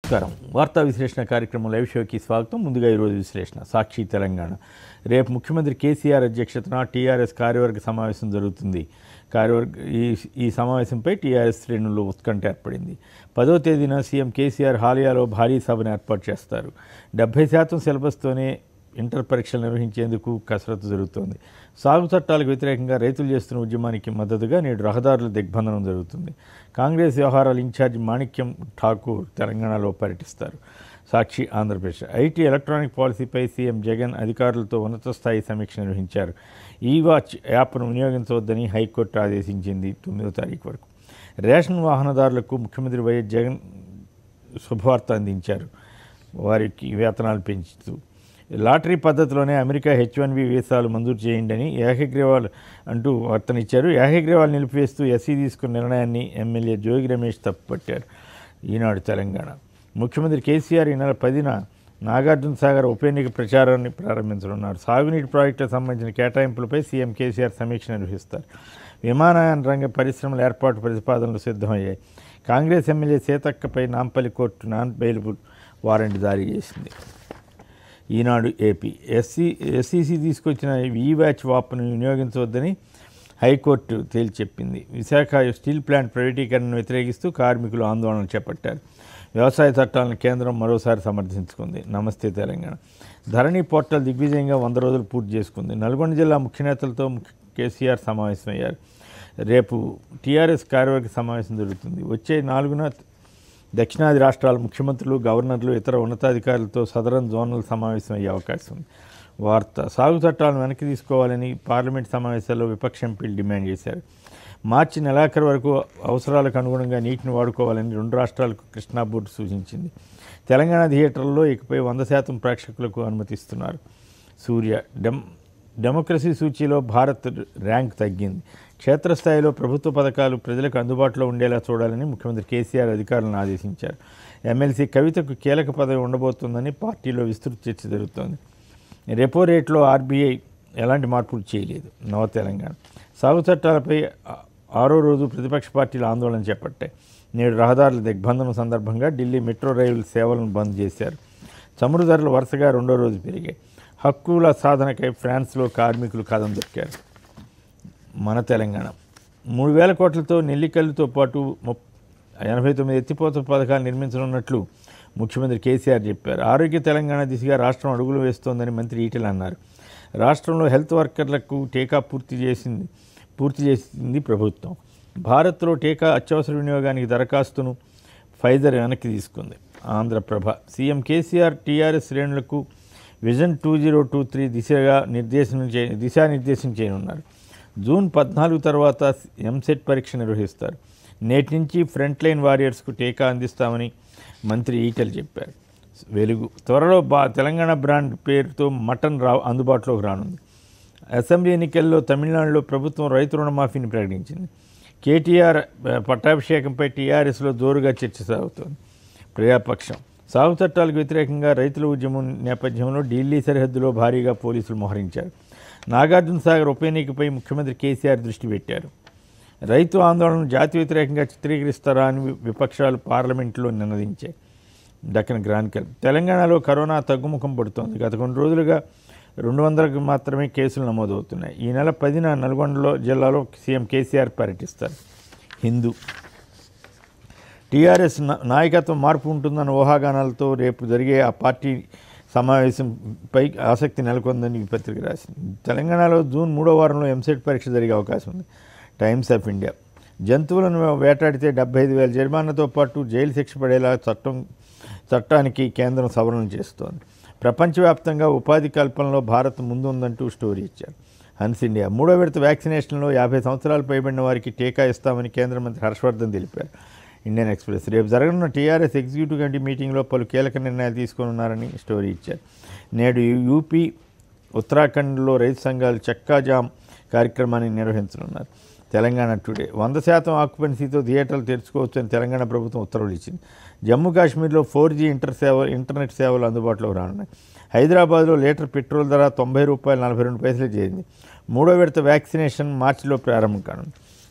నమస్కారం వార్తా విశ్లేషణ కార్యక్రమం లైవ్ షోకి స్వాగతం ముందుగా ఈరోజు విశ్లేషణ సాక్షి తెలంగాణ రేపు ముఖ్యమంత్రి కేసీఆర్ అధ్యక్షతన టీఆర్ఎస్ కార్యవర్గ సమావేశం జరుగుతుంది కార్యవర్గ ఈ ఈ సమావేశంపై టీఆర్ఎస్ శ్రేణుల్లో ఉత్కంఠ ఏర్పడింది పదో తేదీన సీఎం కేసీఆర్ హాలియాలో భారీ సభను ఏర్పాటు చేస్తారు డెబ్బై శాతం సిలబస్తోనే ఇంటర్ పరీక్షలు నిర్వహించేందుకు కసరత్తు జరుగుతోంది సాగు చట్టాలకు వ్యతిరేకంగా రైతులు చేస్తున్న ఉద్యమానికి మద్దతుగా నేడు రహదారుల దిగ్బంధనం జరుగుతుంది కాంగ్రెస్ వ్యవహారాల ఇన్ఛార్జి మాణిక్యం ఠాకూర్ తెలంగాణలో పర్యటిస్తారు సాక్షి ఆంధ్రప్రదేశ్ ఐటీ ఎలక్ట్రానిక్ పాలసీపై సీఎం జగన్ అధికారులతో ఉన్నత స్థాయి సమీక్ష నిర్వహించారు ఈ వాచ్ యాప్ను వినియోగించవద్దని హైకోర్టు ఆదేశించింది తొమ్మిదో తారీఖు వరకు రేషన్ వాహనదారులకు ముఖ్యమంత్రి వైఎస్ జగన్ శుభవార్త అందించారు వారికి వేతనాలు పెంచుతూ లాటరీ పద్ధతిలోనే అమెరికా హెచ్ వన్ బి వీసాలు మంజూరు చేయండి అని ఏకగ్రీవాల్ అంటూ వార్తనిచ్చారు ఏకగ్రీవాలు నిలిపివేస్తూ ఎస్సీ తీసుకున్న నిర్ణయాన్ని ఎమ్మెల్యే జోగి రమేష్ తప్పుపట్టారు ఈనాడు తెలంగాణ ముఖ్యమంత్రి కేసీఆర్ ఈ నెల పదిన నాగార్జున సాగర్ ఉప ఎన్నిక ప్రచారాన్ని ప్రారంభించనున్నారు సాగునీటి ప్రాజెక్టులకు సంబంధించిన కేటాయింపులపై సీఎం కేసీఆర్ సమీక్ష నిర్వహిస్తారు విమానయాన రంగ పరిశ్రమల ఏర్పాటు ప్రతిపాదనలు సిద్ధమయ్యాయి కాంగ్రెస్ ఎమ్మెల్యే సీతక్కపై Nampally court non bailable warrant జారీ చేసింది ఈనాడు ఏపీ ఎస్సీ ఎస్సీసీ తీసుకొచ్చిన ఈ వ్యాచ్ వాప్ను వినియోగించవద్దని హైకోర్టు తేల్చెప్పింది విశాఖ స్టీల్ ప్లాంట్ ప్రైవేటీకరణను వ్యతిరేకిస్తూ కార్మికులు ఆందోళన చేపట్టారు వ్యవసాయ చట్టాలను కేంద్రం మరోసారి సమర్థించుకుంది నమస్తే తెలంగాణ ధరణి పోర్టల్ దిగ్విజయంగా వంద రోజులు పూర్తి చేసుకుంది నల్గొండ జిల్లా ముఖ్య నేతలతో ముఖ్య- కేసీఆర్ సమావేశమయ్యారు రేపు టీఆర్ఎస్ కార్యవర్గ సమావేశం జరుగుతుంది వచ్చే నాలుగున దక్షిణాది రాష్ట్రాల ముఖ్యమంత్రులు గవర్నర్లు ఇతర ఉన్నతాధికారులతో సదరన్ జోనల్ సమావేశం అయ్యే అవకాశం ఉంది వార్త సాగు చట్టాలను వెనక్కి తీసుకోవాలని పార్లమెంట్ సమావేశాల్లో విపక్ష ఎంపీలు డిమాండ్ చేశారు మార్చి నెలాఖరు వరకు అవసరాలకు అనుగుణంగా నీటిని వాడుకోవాలని రెండు రాష్ట్రాలకు కృష్ణా బోర్డు సూచించింది తెలంగాణ థియేటర్లలో ఇకపై వంద శాతం ప్రేక్షకులకు అనుమతిస్తున్నారు సూర్య డెమ్ డెమోక్రసీ సూచీలో భారత్ ర్యాంక్ తగ్గింది క్షేత్రస్థాయిలో ప్రభుత్వ పథకాలు ప్రజలకు అందుబాటులో ఉండేలా చూడాలని ముఖ్యమంత్రి కేసీఆర్ అధికారులను ఆదేశించారు ఎమ్మెల్సీ కవితకు కీలక పదవి ఉండబోతోందని పార్టీలో విస్తృత చర్చ జరుగుతోంది రెపో రేట్లో ఆర్బీఐ ఎలాంటి మార్పులు చేయలేదు నవ తెలంగాణ సాగు చట్టాలపై ఆ- ఆరో రోజు ప్రతిపక్ష పార్టీలు ఆందోళన చేపట్టాయి నేడు రహదారుల దిగ్బంధనం సందర్భంగా ఢిల్లీ మెట్రో రైలు సేవలను బంద్ చేశారు చమురు ధరలు వరుసగా రెండో రోజు పెరిగాయి హక్కుల సాధనకై ఫ్రాన్స్లో కార్మికులు కథం దొక్కారు మన తెలంగాణ మూడు వేల కోట్లతో నెల్లికల్లుతో పాటు ముప్ ఎనభై తొమ్మిది ఎత్తిపోత పథకాలు నిర్మించనున్నట్లు ముఖ్యమంత్రి కేసీఆర్ చెప్పారు ఆరోగ్య తెలంగాణ దిశగా రాష్ట్రం అడుగులు వేస్తోందని మంత్రి ఈటెల అన్నారు రాష్ట్రంలో హెల్త్ వర్కర్లకు టీకా పూర్తి చేసింది పూర్తి చేసింది ప్రభుత్వం భారత్లో టీకా అత్యవసర వినియోగానికి దరఖాస్తును ఫైజర్ వెనక్కి తీసుకుంది ఆంధ్రప్రభ సీఎం కేసీఆర్ టీఆర్ఎస్ శ్రేణులకు vision two zero two three దిశగా నిర్దేశం చే దిశానిర్దేశం చేయనున్నారు జూన్ పద్నాలుగు తర్వాత ఎంసెట్ పరీక్ష నిర్వహిస్తారు నేటి నుంచి ఫ్రంట్ లైన్ వారియర్స్కు టీకా అందిస్తామని మంత్రి ఈటెల్ చెప్పారు వెలుగు త్వరలో బా తెలంగాణ బ్రాండ్ పేరుతో మటన్ రా అందుబాటులోకి రానుంది అసెంబ్లీ ఎన్నికల్లో తమిళనాడులో ప్రభుత్వం రైతు రుణమాఫీని ప్రకటించింది కేటీఆర్ ఆ, పట్టాభిషేకంపై టీఆర్ఎస్లో జోరుగా చర్చ సాగుతోంది ప్రజాపక్షం సాగు చట్టాలకు వ్యతిరేకంగా రైతుల ఉద్యమం నేపథ్యంలో ఢిల్లీ సరిహద్దులో భారీగా పోలీసులు మోహరించారు నాగార్జున సాగర్ ఉప ఎన్నికపై ముఖ్యమంత్రి కేసీఆర్ దృష్టి పెట్టారు రైతు ఆందోళనను జాతి వ్యతిరేకంగా చిత్రీకరిస్తారా అని వి- విపక్షాలు పార్లమెంట్లో నినదించాయి దక్కన్ గ్రానికల్ తెలంగాణలో కరోనా తగ్గుముఖం పడుతోంది గత కొన్ని రోజులుగా రెండు వందలకు మాత్రమే కేసులు నమోదవుతున్నాయి ఈ నెల పదిన నల్గొండలో జిల్లాలో సీఎం కేసీఆర్ పర్యటిస్తారు హిందూ టీఆర్ఎస్ నా- నాయకత్వం మార్పు ఉంటుందన్న ఊహాగానాలతో రేపు జరిగే ఆ పార్టీ సమావేశంపై ఆసక్తి నెలకొందని ఈ పత్రిక రాసింది తెలంగాణలో జూన్ మూడో వారంలో ఎంసెట్ పరీక్ష జరిగే అవకాశం ఉంది టైమ్స్ ఆఫ్ ఇండియా జంతువులను వేటాడితే డెబ్బై ఐదు వేల జరిమానాతో పాటు జైలు శిక్ష పడేలా చట్టం చట్టానికి కేంద్రం సవరణ చేస్తోంది ప్రపంచవ్యాప్తంగా ఉపాధి కల్పనలో భారత్ ముందుందంటూ స్టోరీ ఇచ్చారు హన్స్ ఇండియా మూడో విడత వ్యాక్సినేషన్లో యాభై సంవత్సరాలు పైబడిన వారికి టీకా ఇస్తామని కేంద్ర మంత్రి హర్షవర్ధన్ తెలిపారు ఇండియన్ ఎక్స్ప్రెస్ రేపు జరగనున్న టీఆర్ఎస్ ఎగ్జిక్యూటివ్ కమిటీ మీటింగ్లో పలు కీలక నిర్ణయాలు తీసుకోనున్నారని స్టోరీ ఇచ్చారు నేడు యూపీ ఉత్తరాఖండ్లో రైతు సంఘాలు చక్కా జామ్ కార్యక్రమాన్ని నిర్వహించనున్నారు తెలంగాణ టుడే వంద శాతం ఆక్యుపెన్సీతో థియేటర్లు తెరుచుకోవచ్చని తెలంగాణ ప్రభుత్వం ఉత్తర్వులు ఇచ్చింది జమ్మూ కాశ్మీర్లో ఫోర్ జీ ఇంటర్ సేవ ఇంటర్నెట్ సేవలు అందుబాటులోకి రానున్నాయి హైదరాబాద్లో లీటర్ పెట్రోల్ ధర తొంభై రూపాయలు నలభై రెండు పైసలు చేరింది మూడో విడత వ్యాక్సినేషన్ మార్చిలో ప్రారంభం కానుంది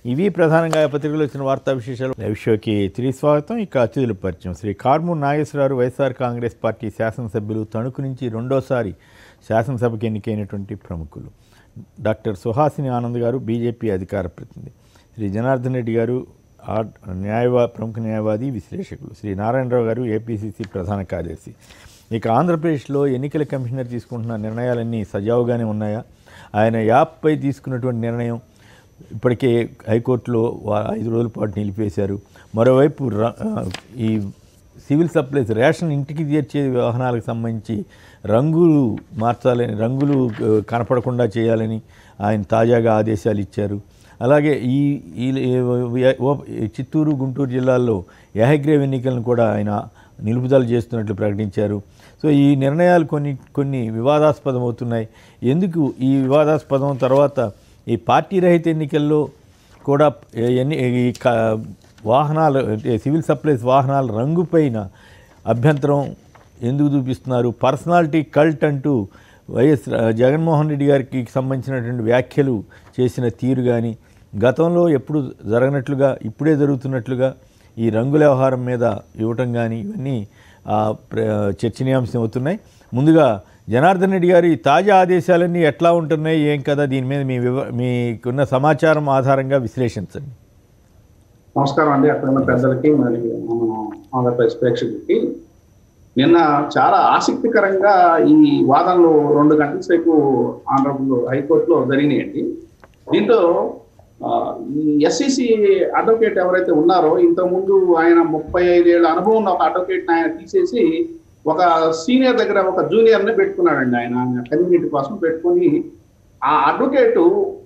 ఇవి ప్రధానంగా పత్రికలు వచ్చిన వార్తా విశేషాలు లైవ్ షోకి తిరిగి స్వాగతం ఇక అతిథుల పరిచయం శ్రీ కార్మూర్ నాగేశ్వరరావు వైఎస్ఆర్ కాంగ్రెస్ పార్టీ శాసనసభ్యులు తణుకు నుంచి రెండోసారి శాసనసభకు ఎన్నికైనటువంటి ప్రముఖులు డాక్టర్ సుహాసిని ఆనంద్ గారు బీజేపీ అధికార ప్రతినిధి శ్రీ జనార్దన్ రెడ్డి గారు ఆర్ న్యాయవా ప్రముఖ న్యాయవాది విశ్లేషకులు శ్రీ నారాయణరావు గారు ఏపీసీసీ ప్రధాన కార్యదర్శి ఇక ఆంధ్రప్రదేశ్లో ఎన్నికల కమిషనర్ తీసుకుంటున్న నిర్ణయాలన్నీ సజావుగానే ఉన్నాయా ఆయన యాప్పై తీసుకున్నటువంటి నిర్ణయం ఇప్పటికే హైకోర్టులో వా- ఐదు రోజుల పాటు నిలిపేశారు మరోవైపు ర- ఆ, ఈ సివిల్ సప్లైస్ రేషన్ ఇంటికి చేర్చే వాహనాలకు సంబంధించి రంగులు మార్చాలని రంగులు ఆ, కనపడకుండా చేయాలని ఆయన తాజాగా ఆదేశాలు ఇచ్చారు అలాగే ఈ ఈ ఈ- ఓ- చిత్తూరు గుంటూరు జిల్లాల్లో ఏహగ్రేవ్ ఎన్నికలను కూడా ఆయన నిలుపుదల చేస్తున్నట్లు ప్రకటించారు సో ఈ నిర్ణయాలు కొన్ని కొన్ని వివాదాస్పదం అవుతున్నాయి ఎందుకు ఈ వివాదాస్పదం తర్వాత ఈ పార్టీ రహిత ఎన్నికల్లో కూడా ఎన్ని ఈ క- వాహనాలు అంటే సివిల్ సప్లైస్ వాహనాల రంగు పైన అభ్యంతరం ఎందుకు చూపిస్తున్నారు పర్సనాలిటీ కల్ట్ అంటూ వైఎస్ రా- జగన్మోహన్ రెడ్డి గారికి సంబంధించినటువంటి వ్యాఖ్యలు చేసిన తీరు కానీ గతంలో ఎప్పుడు జరగనట్లుగా ఇప్పుడే జరుగుతున్నట్లుగా ఈ రంగుల వ్యవహారం మీద ఇవ్వటం కానీ ఇవన్నీ ఆ, ప్ర- చర్చనీయాంశం అవుతున్నాయి ముందుగా జనార్దన్ రెడ్డి గారి తాజా ఆదేశాలన్నీ ఎట్లా ఉంటున్నాయి ఏం కదా దీని మీద మీ వివ మీకున్న సమాచారం ఆధారంగా విశ్లేషించండి నమస్కారం అండి అక్కడ ఉన్న పెద్దలకి మరి మన ఆంధ్రప్రదేశ్ ప్రేక్షకులకి నిన్న చాలా ఆసక్తికరంగా ఈ వాదనలు రెండు గంటల సేపు ఆంధ్రప్రదేశ్ హైకోర్టులో జరిగినాయండి దీంతో ఆ, ఈ ఎస్ఈసి అడ్వకేట్ ఎవరైతే ఉన్నారో ఇంతకుముందు ఆయన ముప్పై ఐదేళ్ల అనుభవం ఉన్న ఒక అడ్వకేట్ ఆయన తీసేసి ఒక సీనియర్ దగ్గర ఒక జూనియర్ ని పెట్టుకున్నాడండి ఆయన కమ్యూనిటీ కోసం పెట్టుకొని ఆ అడ్వకేటు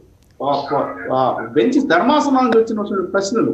బెంచ్ ధర్మాసనం నుంచి వచ్చిన ప్రశ్నలు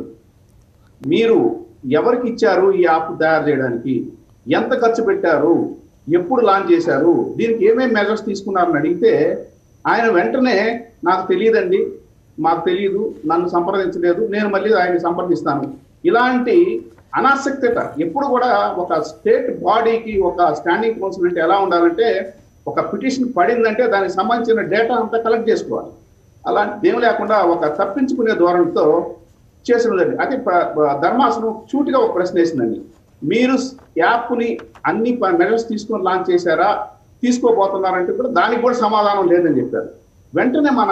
మీరు ఎవరికి ఇచ్చారు ఈ యాప్ తయారు చేయడానికి ఎంత ఖర్చు పెట్టారు ఎప్పుడు లాంచ్ చేశారు దీనికి ఏమేమి మెజర్స్ తీసుకున్నారని అడిగితే ఆయన వెంటనే నాకు తెలియదండి మాకు తెలియదు నన్ను సంప్రదించలేదు నేను మళ్ళీ ఆయన సంప్రదిస్తాను ఇలాంటి అనాసక్తత ఎప్పుడు కూడా ఒక స్టేట్ బాడీకి ఒక స్టాండింగ్ కౌన్సిల్ అంటే ఎలా ఉండాలంటే ఒక పిటిషన్ పడిందంటే దానికి సంబంధించిన డేటా అంతా కలెక్ట్ చేసుకోవాలి అలాంటి ఏం లేకుండా ఒక తప్పించుకునే ధోరణితో చేసినదండి అది ప- ప- ధర్మాసనం చూటిగా ఒక ప్రశ్న వేసిందండి మీరు యాప్ని అన్ని మెజర్స్ తీసుకొని లాంచ్ చేశారా తీసుకోబోతున్నారంటే కూడా దానికి కూడా సమాధానం లేదని చెప్పారు వెంటనే మన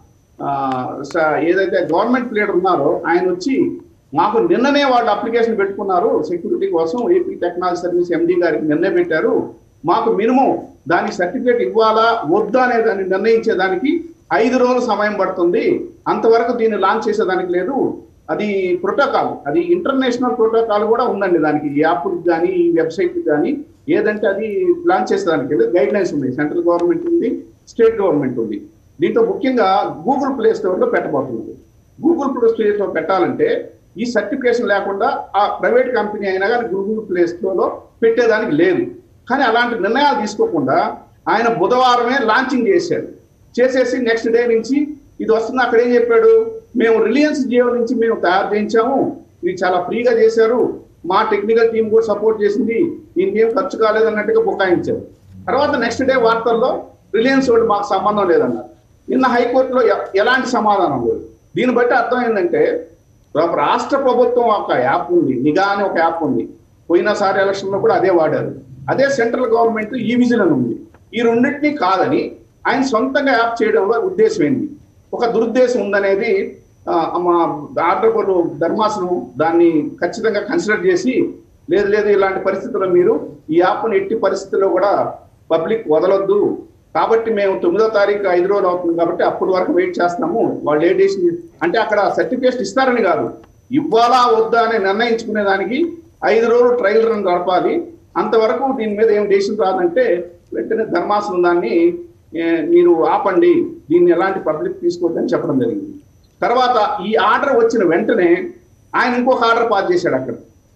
ఆ, స- ఏదైతే గవర్నమెంట్ లీడర్ ఉన్నారో ఆయన వచ్చి మాకు నిన్ననే వాళ్ళు అప్లికేషన్ పెట్టుకున్నారు సెక్యూరిటీ కోసం ఏపీ టెక్నాలజీ సర్వీస్ ఎండి గారికి నిన్నే పెట్టారు మాకు మినిమం దానికి సర్టిఫికేట్ ఇవ్వాలా వద్దా అనే దాన్ని నిర్ణయించేదానికి ఐదు రోజులు సమయం పడుతుంది అంతవరకు దీన్ని లాంచ్ చేసేదానికి లేదు అది ప్రోటోకాల్ అది ఇంటర్నేషనల్ ప్రోటోకాల్ కూడా ఉందండి దానికి ఈ యాప్కి కానీ ఈ వెబ్సైట్కి కానీ ఏదంటే అది లాంచ్ చేసేదానికి లేదు గైడ్ లైన్స్ ఉన్నాయి సెంట్రల్ గవర్నమెంట్ ఉంది స్టేట్ గవర్నమెంట్ ఉంది దీంతో ముఖ్యంగా గూగుల్ ప్లే స్టోర్లో పెట్టబోతున్నారు గూగుల్ ప్లే స్టోర్లో పెట్టాలంటే ఈ సర్టిఫికేషన్ లేకుండా ఆ ప్రైవేట్ కంపెనీ అయినా కానీ గూగుల్ ప్లే స్టోర్లో పెట్టేదానికి లేదు కానీ అలాంటి నిర్ణయాలు తీసుకోకుండా ఆయన బుధవారమే లాంచింగ్ చేశాడు చేసేసి నెక్స్ట్ డే నుంచి ఇది వస్తుంది అక్కడ ఏం చెప్పాడు మేము రిలయన్స్ జియో నుంచి మేము తయారు చేయించాము ఇది చాలా ఫ్రీగా చేశారు మా టెక్నికల్ టీం కూడా సపోర్ట్ చేసింది దీనికి ఏం ఖర్చు కాలేదు అన్నట్టుగా బుకాయించారు తర్వాత నెక్స్ట్ డే వార్తల్లో రిలయన్స్ వాళ్ళు మాకు సంబంధం లేదన్నారు నిన్న హైకోర్టులో ఎ- ఎలాంటి సమాధానం లేదు దీన్ని బట్టి అర్థం ఏంటంటే రా- రాష్ట్ర ప్రభుత్వం ఒక యాప్ ఉంది నిఘా అని ఒక యాప్ ఉంది పోయినసారి ఎలక్షన్ లో కూడా అదే వాడారు అదే సెంట్రల్ గవర్నమెంట్ ఈ విజిల్ అని ఉంది ఈ రెండింటినీ కాదని ఆయన సొంతంగా యాప్ చేయడంలో ఉద్దేశం ఏంటి ఒక దురుద్దేశం ఉందనేది ఆ, మా ఆర్డర్ ధర్మాసనం దాన్ని ఖచ్చితంగా కన్సిడర్ చేసి లేదు లేదు ఇలాంటి పరిస్థితుల్లో మీరు ఈ యాప్ను ఎట్టి పరిస్థితుల్లో కూడా పబ్లిక్ వదలొద్దు కాబట్టి మేము తొమ్మిదో తారీఖు ఐదు రోజులు అవుతుంది కాబట్టి అప్పటి వరకు వెయిట్ చేస్తున్నాము వాళ్ళు ఏ డేషన్ అంటే అక్కడ సర్టిఫికేట్ ఇస్తారని కాదు ఇవ్వాలా వద్దా అని నిర్ణయించుకునే దానికి ఐదు రోజులు ట్రయల్ రన్ గడపాలి అంతవరకు దీని మీద ఏం డెసిషన్ రాదంటే వెంటనే ధర్మాసనం దాన్ని ఏ, మీరు ఆపండి దీన్ని ఎలాంటి పబ్లిక్ తీసుకోవద్దని చెప్పడం జరిగింది తర్వాత ఈ ఆర్డర్ వచ్చిన వెంటనే ఆయన ఇంకొక ఆర్డర్ పాస్ చేశాడు అక్కడ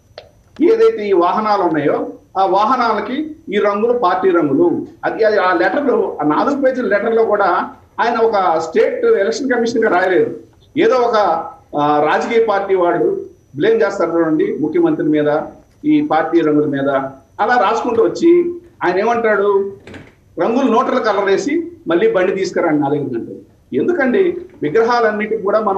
ఏదైతే ఈ వాహనాలు ఉన్నాయో ఆ వాహనాలకి ఈ రంగులు పార్టీ రంగులు అది అది ఆ లెటర్లు ఆ నాలుగు పేజీల లెటర్లో కూడా ఆయన ఒక స్టేట్ ఎలక్షన్ కమిషన్ గా రాయలేదు ఏదో ఒక ఆ, రాజకీయ పార్టీ వాళ్ళు బ్లేమ్ చేస్తారు చూడండి ముఖ్యమంత్రి మీద ఈ పార్టీ రంగుల మీద అలా రాసుకుంటూ వచ్చి ఆయన ఏమంటాడు రంగులు నోట్ల కలర్ వేసి మళ్ళీ బండి తీసుకురండి నాలుగు గంటలు ఎందుకండి విగ్రహాలన్నిటికి కూడా మనం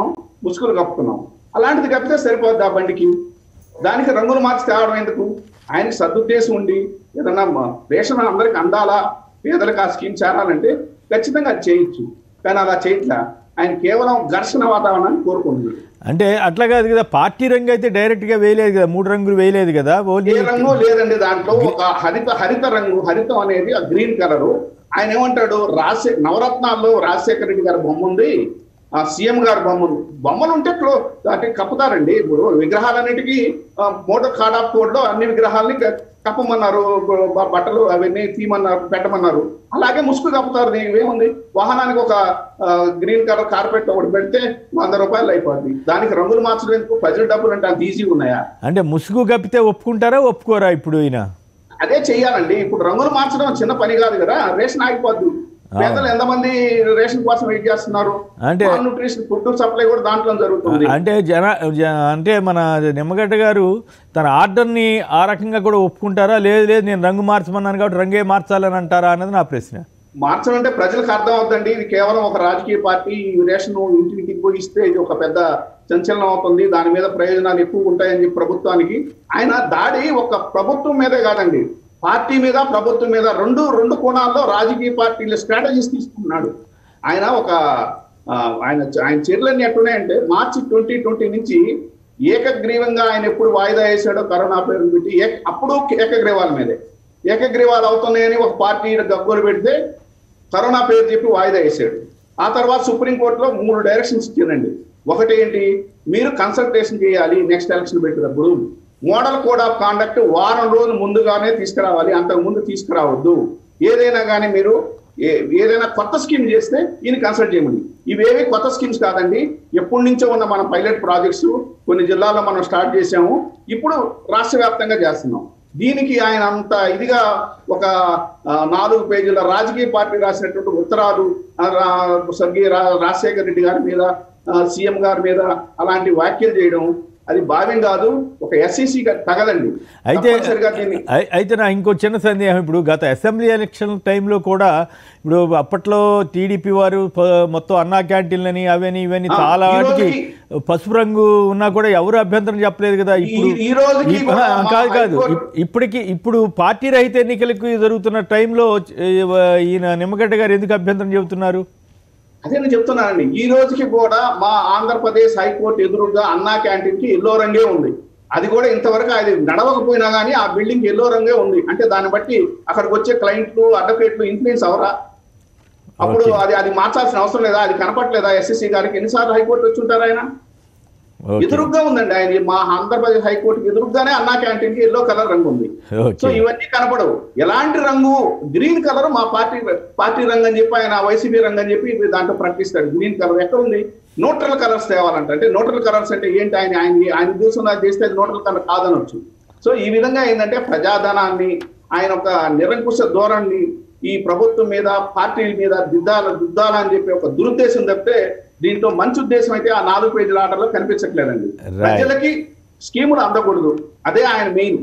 ముసుగులు కప్పుతున్నాం అలాంటిది కప్పితే సరిపోద్ది ఆ బండికి దానికి రంగులు మార్చి తేవడం ఎందుకు ఆయనకి సదుద్దేశం ఉండి ఏదన్నా మ- రేషన్ అందరికి అందాలా పేదలకు ఆ స్కీమ్ చేరాలంటే ఖచ్చితంగా అది చేయొచ్చు కానీ అలా చేయట్లా ఆయన కేవలం ఘర్షణ వాతావరణాన్ని కోరుకుంటున్నాడు అంటే అట్లా కాదు కదా పార్టీ రంగు అయితే డైరెక్ట్గా వేయలేదు కదా మూడు రంగులు వేయలేదు కదా ఓన్లీ ఏ రంగు లేదండి దాంట్లో ఒక హరిత హరిత రంగు హరితం అనేది ఆ గ్రీన్ కలర్ ఆయన ఏమంటాడు రాజశే నవరత్నాల్లో రాజశేఖర రెడ్డి గారి బొమ్మ ఉంది ఆ సీఎం గారి బొమ్మలు బొమ్మలు ఉంటే క్లో అంటే కప్పుతారండి ఇప్పుడు విగ్రహాలన్నిటికీ ఆ, మోటార్ కార్డ్ ఆఫ్ కోడ్ లో అన్ని విగ్రహాలని క- కప్పమన్నారు బ- బట్టలు అవన్నీ తీయమన్నారు పెట్టమన్నారు అలాగే ముసుగు కప్పుతారు దీనికి ఏముంది వాహనానికి ఒక ఆ, గ్రీన్ కలర్ కార్పెట్ ఒకటి పెడితే వంద రూపాయలు అయిపోద్ది దానికి రంగులు మార్చడం ఎందుకు ప్రజల డబ్బులు అంటే అంత ఈజీ ఉన్నాయా అంటే ముసుగు కప్పితే ఒప్పుకుంటారా ఒప్పుకోరా ఇప్పుడు ఈయన అదే చెయ్యాలండి ఇప్పుడు రంగులు మార్చడం చిన్న పని కాదు కదా రేషన్ ఆగిపోద్ది పేదలు ఎంతమంది రేషన్ కోసం వెయిట్ చేస్తున్నారు అంటే- న్యూట్రిషన్ ఫుడ్ సప్లై కూడా దాంట్లో జరుగుతుంది అంటే జన జ- అంటే మన నిమ్మగడ్డ గారు తన ఆర్డర్ని ఆ రకంగా కూడా ఒప్పుకుంటారా లేదు లేదు నేను రంగు మార్చమన్నాను కాబట్టి రంగే మార్చాలని అంటారా అన్నది నా ప్రశ్న మార్చడం అంటే ప్రజలకు అర్థం అవుతుందండి ఇది కేవలం ఒక రాజకీయ పార్టీ ఈ రేషన్ ఇంటికి పోయి ఇస్తే ఇది ఒక పెద్ద సంచలనం అవుతుంది దాని మీద ప్రయోజనాలు ఎక్కువ ఉంటాయని చెప్పి ప్రభుత్వానికి ఆయన దాడి ఒక ప్రభుత్వం మీదే కాదండి పార్టీ మీద ప్రభుత్వం మీద రెండు రెండు కోణాల్లో రాజకీయ పార్టీల స్ట్రాటజీస్ తీసుకున్నాడు ఆయన ఒక ఆ, ఆయన ఆయన చర్యలన్నీ ఎట్టున్నాయంటే మార్చి ట్వంటీ ట్వంటీ నుంచి ఏకగ్రీవంగా ఆయన ఎప్పుడు వాయిదా వేశాడో కరోనా పేరు పెట్టి ఏక- అప్పుడు ఏకగ్రీవాల మీదే ఏకగ్రీవాలు అవుతున్నాయని ఒక పార్టీ గగ్గోలు పెడితే కరోనా పేరు చెప్పి వాయిదా వేసాడు ఆ తర్వాత సుప్రీంకోర్టులో మూడు డైరెక్షన్స్ ఇచ్చిందండి ఒకటి ఏంటి మీరు కన్సల్టేషన్ చేయాలి నెక్స్ట్ ఎలక్షన్ పెట్టినప్పుడు మోడల్ కోడ్ ఆఫ్ కాండక్ట్ వారం రోజులు ముందుగానే తీసుకురావాలి అంతకు ముందు తీసుకురావద్దు ఏదైనా కానీ మీరు ఏ- ఏదైనా కొత్త స్కీమ్ చేస్తే ఈయన కన్సల్ట్ చేయమని ఇవేవి కొత్త స్కీమ్స్ కాదండి ఎప్పటి నుంచో ఉన్న మన పైలట్ ప్రాజెక్ట్స్ కొన్ని జిల్లాల్లో మనం స్టార్ట్ చేసాము ఇప్పుడు రాష్ట్ర వ్యాప్తంగా చేస్తున్నాం దీనికి ఆయన అంత ఇదిగా ఒక ఆ, నాలుగు పేజీల రాజకీయ పార్టీ రాసినటువంటి ఉత్తరాలు ఆ, రా- స్వర్గీయ రా- రాజశేఖర రెడ్డి గారి మీద సీఎం గారి మీద అలాంటి వ్యాఖ్యలు చేయడం అది భావ్యం కాదు ఒక ఎస్ఈసి తగదండి అయితే తప్పనిసరిగా దీన్ని అయి- అయితే నా ఇంకో చిన్న సందేహం ఇప్పుడు గత అసెంబ్లీ ఎలక్షన్ టైంలో కూడా ఇప్పుడు అప్పట్లో టీడీపీ వారు ప- మొత్తం అన్నా క్యాంటీన్లని అవని ఇవన్నీ ఆ, చాలా ఈ వాటికి రోజుకి- పసుపు రంగు ఉన్నా కూడా ఎవరు అభ్యంతరం చెప్పలేదు కదా ఇప్పుడు ఈ- ఈ రోజుకి ఈ- కూడా ఆ, మా కాదు కాదు హైకోర్టు- ఇప్- ఇప్పటికి ఇప్పుడు పార్టీ రహిత ఎన్నికలకు జరుగుతున్న టైంలో ఏ, ఈయన నిమ్మగడ్డ గారు ఎందుకు అభ్యంతరం చెబుతున్నారు అదే నేను చెప్తున్నానండి ఈ రోజుకి కూడా మా ఆంధ్రప్రదేశ్ హైకోర్టు ఎదురుగా అన్నా క్యాంటీన్ కి ఎల్లో రంగే ఉంది అది కూడా ఇంతవరకు అది నడవకపోయినా కానీ ఆ బిల్డింగ్ ఎల్లో రంగే ఉంది అంటే దాన్ని బట్టి అక్కడికి వచ్చే క్లయింట్లు అడ్వకేట్లు ఇన్ఫ్లుయెన్స్ అవరా అప్పుడు Okay. అది అది మార్చాల్సిన అవసరం లేదా అది కనపట్లేదా ఎస్ఎస్సి గారికి ఎన్నిసార్లు హైకోర్టు వచ్చి ఉంటారు ఆయన ఓకే. ఎదురుగ్గా ఉందండి ఆయన మా ఆంధ్రప్రదేశ్ హైకోర్టుకి ఎదురుగ్గానే అన్నా క్యాంటీన్ కి ఎల్లో కలర్ రంగు ఉంది ఓకే. సో ఇవన్నీ కనపడవు ఎలాంటి రంగు గ్రీన్ కలర్ మా పార్టీ పార్టీ రంగు అని చెప్పి ఆయన వైసీపీ రంగు అని చెప్పి దాంట్లో ప్రకటిస్తాడు గ్రీన్ కలర్ ఎక్కడ ఉంది న్యూట్రల్ కలర్స్ తేవాలంట అంటే న్యూట్రల్ కలర్స్ అంటే ఏంటి ఆయన ఆయన ఆయన ఉద్దేశం నాకు చేస్తే అది న్యూట్రల్ కలర్ కాదనొచ్చు సో ఈ విధంగా ఏంటంటే ప్రజాధనాన్ని ఆయన ఒక నిరంకుశ ధోరణి ఈ ప్రభుత్వం మీద పార్టీల మీద దిద్దాల దిద్దాల అని చెప్పి ఒక దురుద్దేశం తప్పితే దీంట్లో మంచి ఉద్దేశం అయితే ఆ నాలుగు పేజీల ఆటలో కనిపించట్లేదండి Right. ప్రజలకి స్కీములు అందకూడదు అదే ఆయన మెయిన్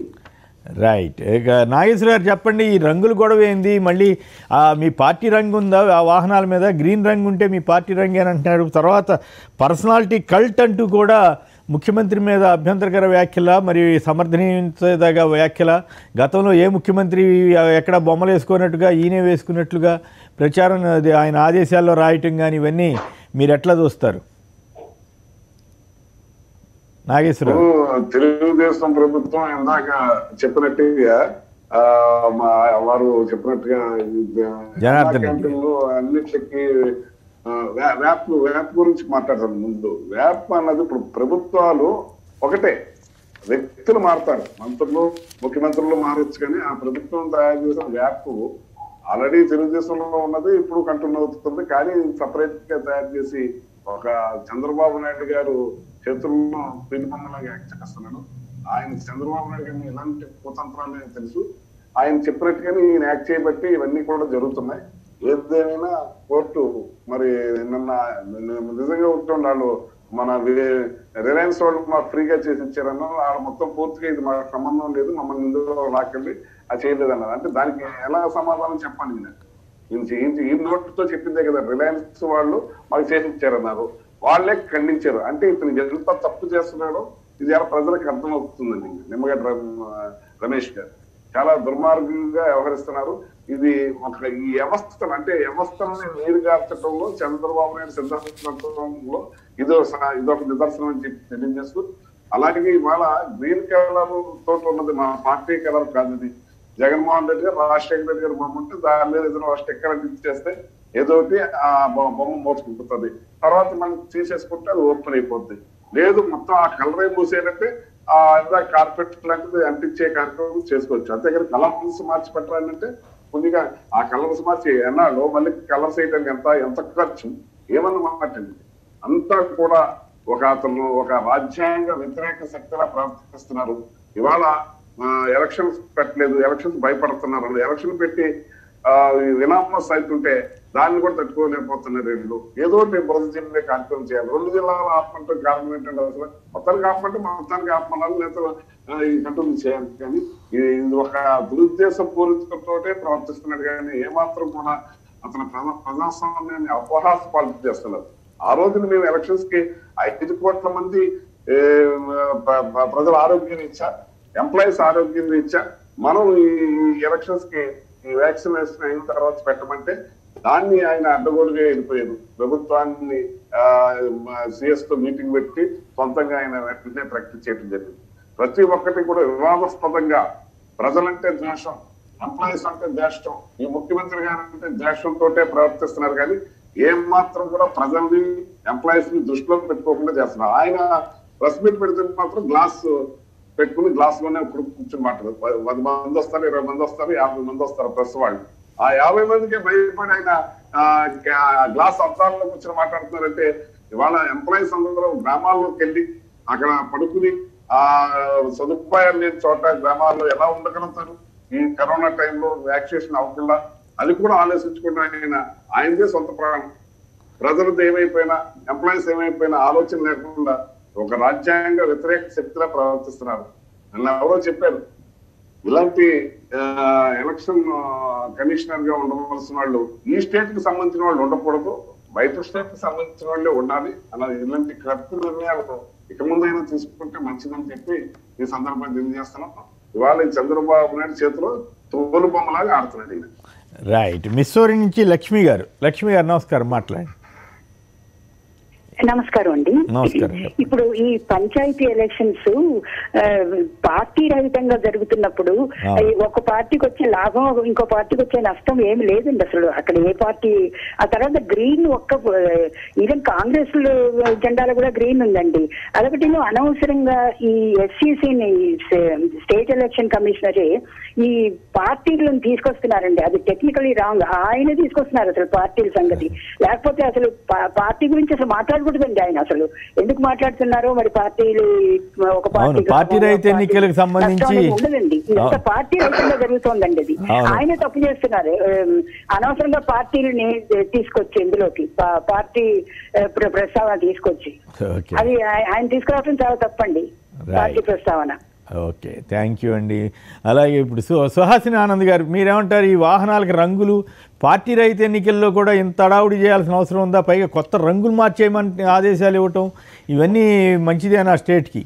రైట్ ఇక నాగేశ్వర గారు చెప్పండి ఈ రంగులు గొడవ ఏంది మళ్ళీ ఆ, మీ పార్టీ రంగు ఉందా ఆ వాహనాల మీద గ్రీన్ రంగు ఉంటే మీ పార్టీ రంగు అని అంటున్నారు తర్వాత పర్సనాలిటీ కల్ట్ అంటూ కూడా ముఖ్యమంత్రి మీద అభ్యంతరకర వ్యాఖ్యల మరి సమర్థనీయదగ వ్యాఖ్యల గతంలో ఏ ముఖ్యమంత్రి ఎక్కడ బొమ్మలు వేసుకున్నట్టుగా ఈయనే వేసుకున్నట్లుగా ప్రచారం అది ఆయన ఆదేశాల్లో రాయటం కానీ ఇవన్నీ మీరు ఎట్లా చూస్తారు నాగేశ్వరరావు ఇప్పుడు తెలుగుదేశం ప్రభుత్వం ఇందాక చెప్పినట్టుగా ఆ, మా వారు చెప్పినట్టుగా జనార్దన్ రెడ్డి. క్యాంటీన్లు అన్నిటికీ ఆ, వ్యా- వ్యాప్ వ్యాప్ గురించి మాట్లాడతాను ముందు వ్యాప్ అన్నది ఇప్పుడు ప్రభుత్వాలు ఒకటే వ్యక్తులు మారుతారు మంత్రులు ముఖ్యమంత్రులు మారొచ్చు కానీ ఆ ప్రభుత్వం తయారు చేసిన వ్యాప్ ఆల్రెడీ తెలుగుదేశంలో ఉన్నది ఇప్పుడు కంటిన్యూ అవుతుంది కానీ సపరేట్ గా తయారు చేసి ఒక చంద్రబాబు నాయుడు గారు చేతుల్లో పిలిపొమ్మలాగా యాక్ట్ చేస్తున్నాడు ఆయన చంద్రబాబు నాయుడు గారిని ఎలాంటి కుతంత్రాలు తెలుసు ఆయన చెప్పినట్టుగానే ఈయన యాక్ట్ చేయబట్టి ఇవన్నీ కూడా జరుగుతున్నాయి ఏదేమైనా కోర్టు మరి నిన్న నిజంగా ఉంటుంది వాళ్ళు మన వి- రిలయన్స్ వాళ్ళు మాకు ఫ్రీగా చేసి ఇచ్చారన్న వాళ్ళు మొత్తం పూర్తిగా ఇది మాకు సంబంధం లేదు మమ్మల్ని ఇందులో లాక్కెళ్ళి అది చేయలేదు అన్నారు అంటే దానికి ఎలా సమాధానం చెప్పాలి ఈయన ఈయన చేయించి ఈ నోట్తో చెప్పిందే కదా రిలయన్స్ వాళ్ళు మాకు చేసి ఇచ్చారన్నారు వాళ్ళే ఖండించారు అంటే ఇతను ఎంత తప్పు చేస్తున్నాడో ఇది ఎలా ప్రజలకు అర్థమవుతుందండి నిమ్మగడ్డ ర- రమేష్ గారు చాలా దుర్మార్గంగా వ్యవహరిస్తున్నారు ఇది ఒక ఈ వ్యవస్థను అంటే వ్యవస్థలని నీరుగార్చడంలో చంద్రబాబు నాయుడు సిద్ధాంతంలో ఇదో స- ఇదొక నిదర్శనం అని చెప్పి తెలియజేస్తూ అలాగే ఇవాళ గ్రీన్ కలర్ తోటి ఉన్నది మా పార్టీ కలర్ కాదు ఇది జగన్మోహన్ రెడ్డి గారు రాజశేఖర రెడ్డి గారు బొమ్మ ఉంటే దాని మీద ఏదైనా స్టిక్కర్ అంటించేస్తే ఏదో ఒకటి ఆ బొ- బొమ్మ మోసుకుంటుంది తర్వాత మనం తీసేసుకుంటే అది ఓపెన్ అయిపోద్ది లేదు మొత్తం ఆ కలరే మూసేయాలంటే ఆ కార్పెట్ లాంటిది అంటించే కార్యక్రమం చేసుకోవచ్చు అంతేగాని కలర్స్ మార్చి పెట్టాలంటే కొద్దిగా ఆ కలర్స్ మార్చి ఎన్నాళ్ళు మళ్ళీ కలర్స్ వేయడానికి ఎంత ఎంత ఖర్చు ఏమన్నా మాట్లాడండి అంతా కూడా ఒక అతను ఒక రాజ్యాంగ వ్యతిరేక శక్తిలా ప్రవర్తిస్తున్నారు ఇవాళ ఎలక్షన్స్ పెట్టలేదు ఎలక్షన్స్ భయపడుతున్నారు ఎలక్షన్ పెట్టి ఆ, ఈ వినామస్ అవుతుంటే దాన్ని కూడా తట్టుకోలేకపోతున్నారు వీళ్ళు ఏదో ఒకటి బురద జిల్లా కార్యక్రమం చేయాలి రెండు జిల్లాలు ఆపమంటే కారణం ఏంటంటే అసలు మొత్తానికి ఆపమంటే మొత్తానికి ఆపమనాలి లేదా ఆ, ఈ కంట్రోల్ చేయాలి కానీ ఇది ఇది ఒక దురుద్దేశ పూరితతోటే ప్రవర్తిస్తున్నాడు కానీ ఏమాత్రం కూడా అతను ప్రజా ప్రజాస్వామ్యాన్ని అపహాస పాలన చేస్తున్నారు ఆ రోజున మేము ఎలక్షన్స్ కి ఐదు కోట్ల మంది ఏ, ప్ర- ప్ర- ప్రజల ఆరోగ్యం ఇచ్చా ఎంప్లాయీస్ ఆరోగ్యం ఇచ్చా మనం ఈ ఎలక్షన్స్ కి ఈ వ్యాక్సినేషన్ అయిన తర్వాత పెట్టమంటే దాన్ని ఆయన అడ్డగోలుగా వెళ్ళిపోయారు ప్రభుత్వాన్ని సిఎస్ తో మీటింగ్ పెట్టి సొంతంగా ఆయన వెంటనే ప్రకటించేయడం జరిగింది ప్రతి ఒక్కటి కూడా వివాదాస్పదంగా ప్రజలంటే ద్వేషం ఎంప్లాయీస్ అంటే ద్వేషం ఈ ముఖ్యమంత్రి గారు అంటే ద్వేషంతో ప్రవర్తిస్తున్నారు కానీ ఏం మాత్రం కూడా ప్రజల్ని ఎంప్లాయీస్ ని దృష్టిలో పెట్టుకోకుండా చేస్తున్నారు ఆయన ప్రెస్ మీట్ పెడితే మాత్రం గ్లాస్ పెట్టుకుని గ్లాస్ లోనే ఇప్పుడు కూర్చొని మాట్లాడదు ప- పది మంది వస్తారు ఇరవై మంది వస్తారు యాభై మంది వస్తారు ప్రెస్ వాళ్ళు ఆ యాభై మందికి భయపడి ఆయన ఆ, గా- గ్లాస్ అద్దాల్లో కూర్చొని మాట్లాడుతున్నారంటే ఇవాళ ఎంప్లాయీస్ అందరూ గ్రామాల్లోకి వెళ్ళి అక్కడ పడుకుని ఆ సదుపాయాలు లేని చోట గ్రామాల్లో ఎలా ఉండగలుగుతారు ఈ కరోనా టైంలో వ్యాక్సినేషన్ అవ్వకుండా అది కూడా ఆలోచించుకుంటే ఆయన ఆయనదే సొంత ప్రాణం ప్రజలది ఏమైపోయినా ఎంప్లాయీస్ ఏమైపోయినా ఆలోచన లేకుండా ఒక రాజ్యాంగ వ్యతిరేక శక్తిలా ప్రవర్తిస్తున్నారు నన్ను ఎవరో చెప్పారు ఇలాంటి ఎలక్షన్ కమిషనర్ గా ఉండవలసిన వాళ్ళు ఈ స్టేట్ కి సంబంధించిన వాళ్ళు ఉండకూడదు బయట స్టేట్ కి సంబంధించిన వాళ్ళే ఉండాలి అన్నది ఇలాంటి కరెక్ట్ నిర్ణయాలు ఇక ముందైనా తీసుకుంటే మంచిదని చెప్పి ఈ సందర్భంగా తెలియజేస్తున్నాం ఇవాళ ఈ చంద్రబాబు నాయుడు చేతిలో తోలు బొమ్మలాగా ఆడుతున్నాడు ఈయన రైట్ మిస్సోరి నుంచి లక్ష్మి గారు లక్ష్మి గారు నమస్కారం మాట్లాడండి నమస్కారం అండి నమస్కారం. ఇప్పుడు ఈ పంచాయతీ ఎలక్షన్స్ ఆ, పార్టీ రహితంగా జరుగుతున్నప్పుడు ఆ. ఈ ఒక పార్టీకి వచ్చే లాభం ఇంకో పార్టీకి వచ్చే నష్టం ఏమి లేదండి అసలు అక్కడ ఏ పార్టీ ఆ తర్వాత గ్రీన్ ఒక్క ఈవెన్ కాంగ్రెస్ జెండాలో కూడా గ్రీన్ ఉందండి అదొకటి అనవసరంగా ఈ ఎస్సీసీని స్టేట్ ఎలక్షన్ కమిషనరే ఈ పార్టీలను తీసుకొస్తున్నారండి అది టెక్నికలీ రాంగ్ ఆయన తీసుకొస్తున్నారు అసలు పార్టీల సంగతి లేకపోతే అసలు పా- పార్టీ గురించి అసలు మాట్లాడకూడదండి ఆయన అసలు ఎందుకు మాట్లాడుతున్నారో మరి పార్టీలు ఒక అవును, పార్టీకి పార్టీ లాభం, రహిత ఒక ఎన్నికలకు పార్టీకి సంబంధించి- నష్టం అనేది ఉండదండి ఇంత అవును. పార్టీ రహితంగా జరుగుతోందండి అది అవును. ఆయన తప్పు చేస్తున్నారు ఏం, అనవసరంగా పార్టీలని తీసుకొచ్చి ఇందులోకి పా- పార్టీ ఏ, ప్ర- ప్రస్తావన తీసుకొచ్చి ఓకే అది ఆయ- ఆయన తీసుకురావడం చాలా తప్పండి Right. పార్టీ ప్రస్తావన ఓకే థ్యాంక్ యూ అండి అలాగే ఇప్పుడు సు సుహాసిని ఆనంద్ గారు మీరేమంటారు ఈ వాహనాలకు రంగులు పార్టీ రహిత ఎన్నికల్లో కూడా ఇంత అడావుడి చేయాల్సిన అవసరం ఉందా పైగా కొత్త రంగులు మార్చేయమని ఆదేశాలు ఇవ్వటం ఇవన్నీ మంచిదేనా స్టేట్కి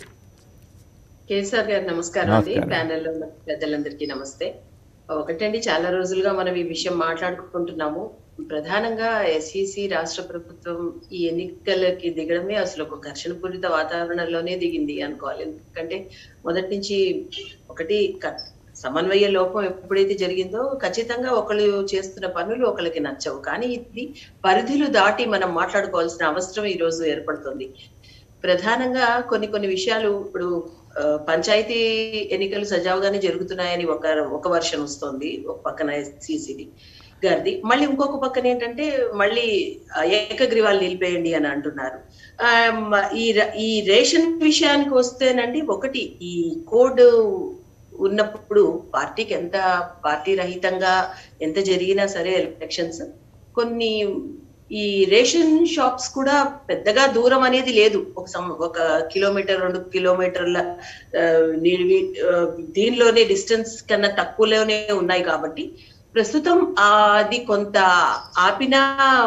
కేసీఆర్ గారు నమస్కారం అండి నమస్కారం. ప్యానెల్లో ఉన్న పెద్దలందరికీ నమస్తే ఒకటండి చాలా రోజులుగా మనం ఈ విషయం మాట్లాడుకుంటున్నాము ప్రధానంగా ఎస్ఈసి రాష్ట్ర ప్రభుత్వం ఈ ఎన్నికలకి దిగడమే అసలు ఒక ఘర్షణపూరిత వాతావరణంలోనే దిగింది అనుకోవాలి ఎందుకంటే మొదటి నుంచి ఒకటి క- సమన్వయ లోపం ఎప్పుడైతే జరిగిందో ఖచ్చితంగా ఒకళ్ళు చేస్తున్న పనులు ఒకళ్ళకి నచ్చవు కానీ ఇది పరిధులు దాటి మనం మాట్లాడుకోవాల్సిన అవసరం ఈ రోజు ఏర్పడుతుంది ప్రధానంగా కొన్ని కొన్ని విషయాలు ఇప్పుడు ఆ, పంచాయతీ ఎన్నికలు సజావుగానే జరుగుతున్నాయని ఒక ఒక వర్షన్ వస్తుంది ఒక పక్కన ఎస్సీసీది గారిది మళ్ళీ ఇంకొక పక్కన ఏంటంటే మళ్ళీ ఆ, ఏకగ్రీవాలు నిలిపేయండి అని అంటున్నారు ఆ, మ- ఈ ర- ఈ రేషన్ విషయానికి వస్తేనండి ఒకటి ఈ కోడ్ ఉన్నప్పుడు పార్టీకి ఎంత పార్టీ రహితంగా ఎంత జరిగినా సరే ఎలక్షన్స్ కొన్ని ఈ రేషన్ షాప్స్ కూడా పెద్దగా దూరం అనేది లేదు ఒక సం- ఒక కిలోమీటర్ రెండు కిలోమీటర్ల ఆ, నిడివి ఆ, దీనిలోనే డిస్టెన్స్ కన్నా తక్కువలోనే ఉన్నాయి కాబట్టి ప్రస్తుతం ఆ, అది కొంత ఆపినా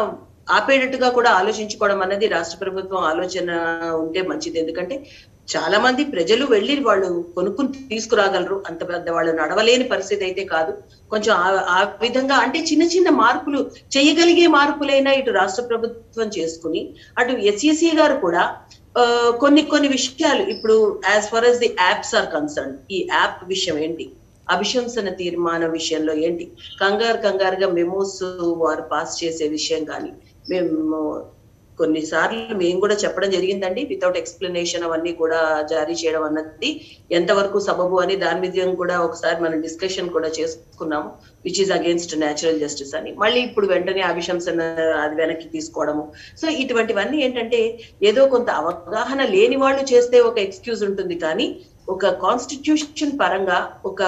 ఆపేటట్టుగా కూడా ఆలోచించుకోవడం అన్నది రాష్ట్ర ప్రభుత్వం ఆలోచన ఉంటే మంచిది ఎందుకంటే చాలా మంది ప్రజలు వెళ్ళి వాళ్ళు కొనుక్కుని తీసుకురాగలరు అంత పెద్ద వాళ్ళు నడవలేని పరిస్థితి అయితే కాదు కొంచెం ఆ- ఆ విధంగా అంటే చిన్న చిన్న మార్పులు చేయగలిగే మార్పులైనా ఇటు రాష్ట్ర ప్రభుత్వం చేసుకుని అటు ఎస్ఈసి గారు కూడా ఆ, కొన్ని కొన్ని విషయాలు ఇప్పుడు as far as the apps are concern ఈ యాప్ విషయం ఏంటి అభిశంసన తీర్మానం విషయంలో ఏంటి కంగారు కంగారుగా మెమోస్ వారు పాస్ చేసే విషయం కానీ మేము కొన్నిసార్లు మేము కూడా చెప్పడం జరిగిందండి వితౌట్ ఎక్స్ప్లెనేషన్ అవన్నీ కూడా జారీ చేయడం అన్నది ఎంతవరకు సబబు అని దాని మీద కూడా ఒకసారి మనం డిస్కషన్ కూడా చేసుకున్నాము which is against natural justice అని మళ్ళీ ఇప్పుడు వెంటనే అభిశంసన అది వెనక్కి తీసుకోవడము సో ఇటువంటివన్నీ ఏంటంటే ఏదో కొంత అవగాహన లేని వాళ్ళు చేస్తే ఒక ఎక్స్క్యూజ్ ఉంటుంది కానీ ఒక కాన్స్టిట్యూషన్ పరంగా ఒక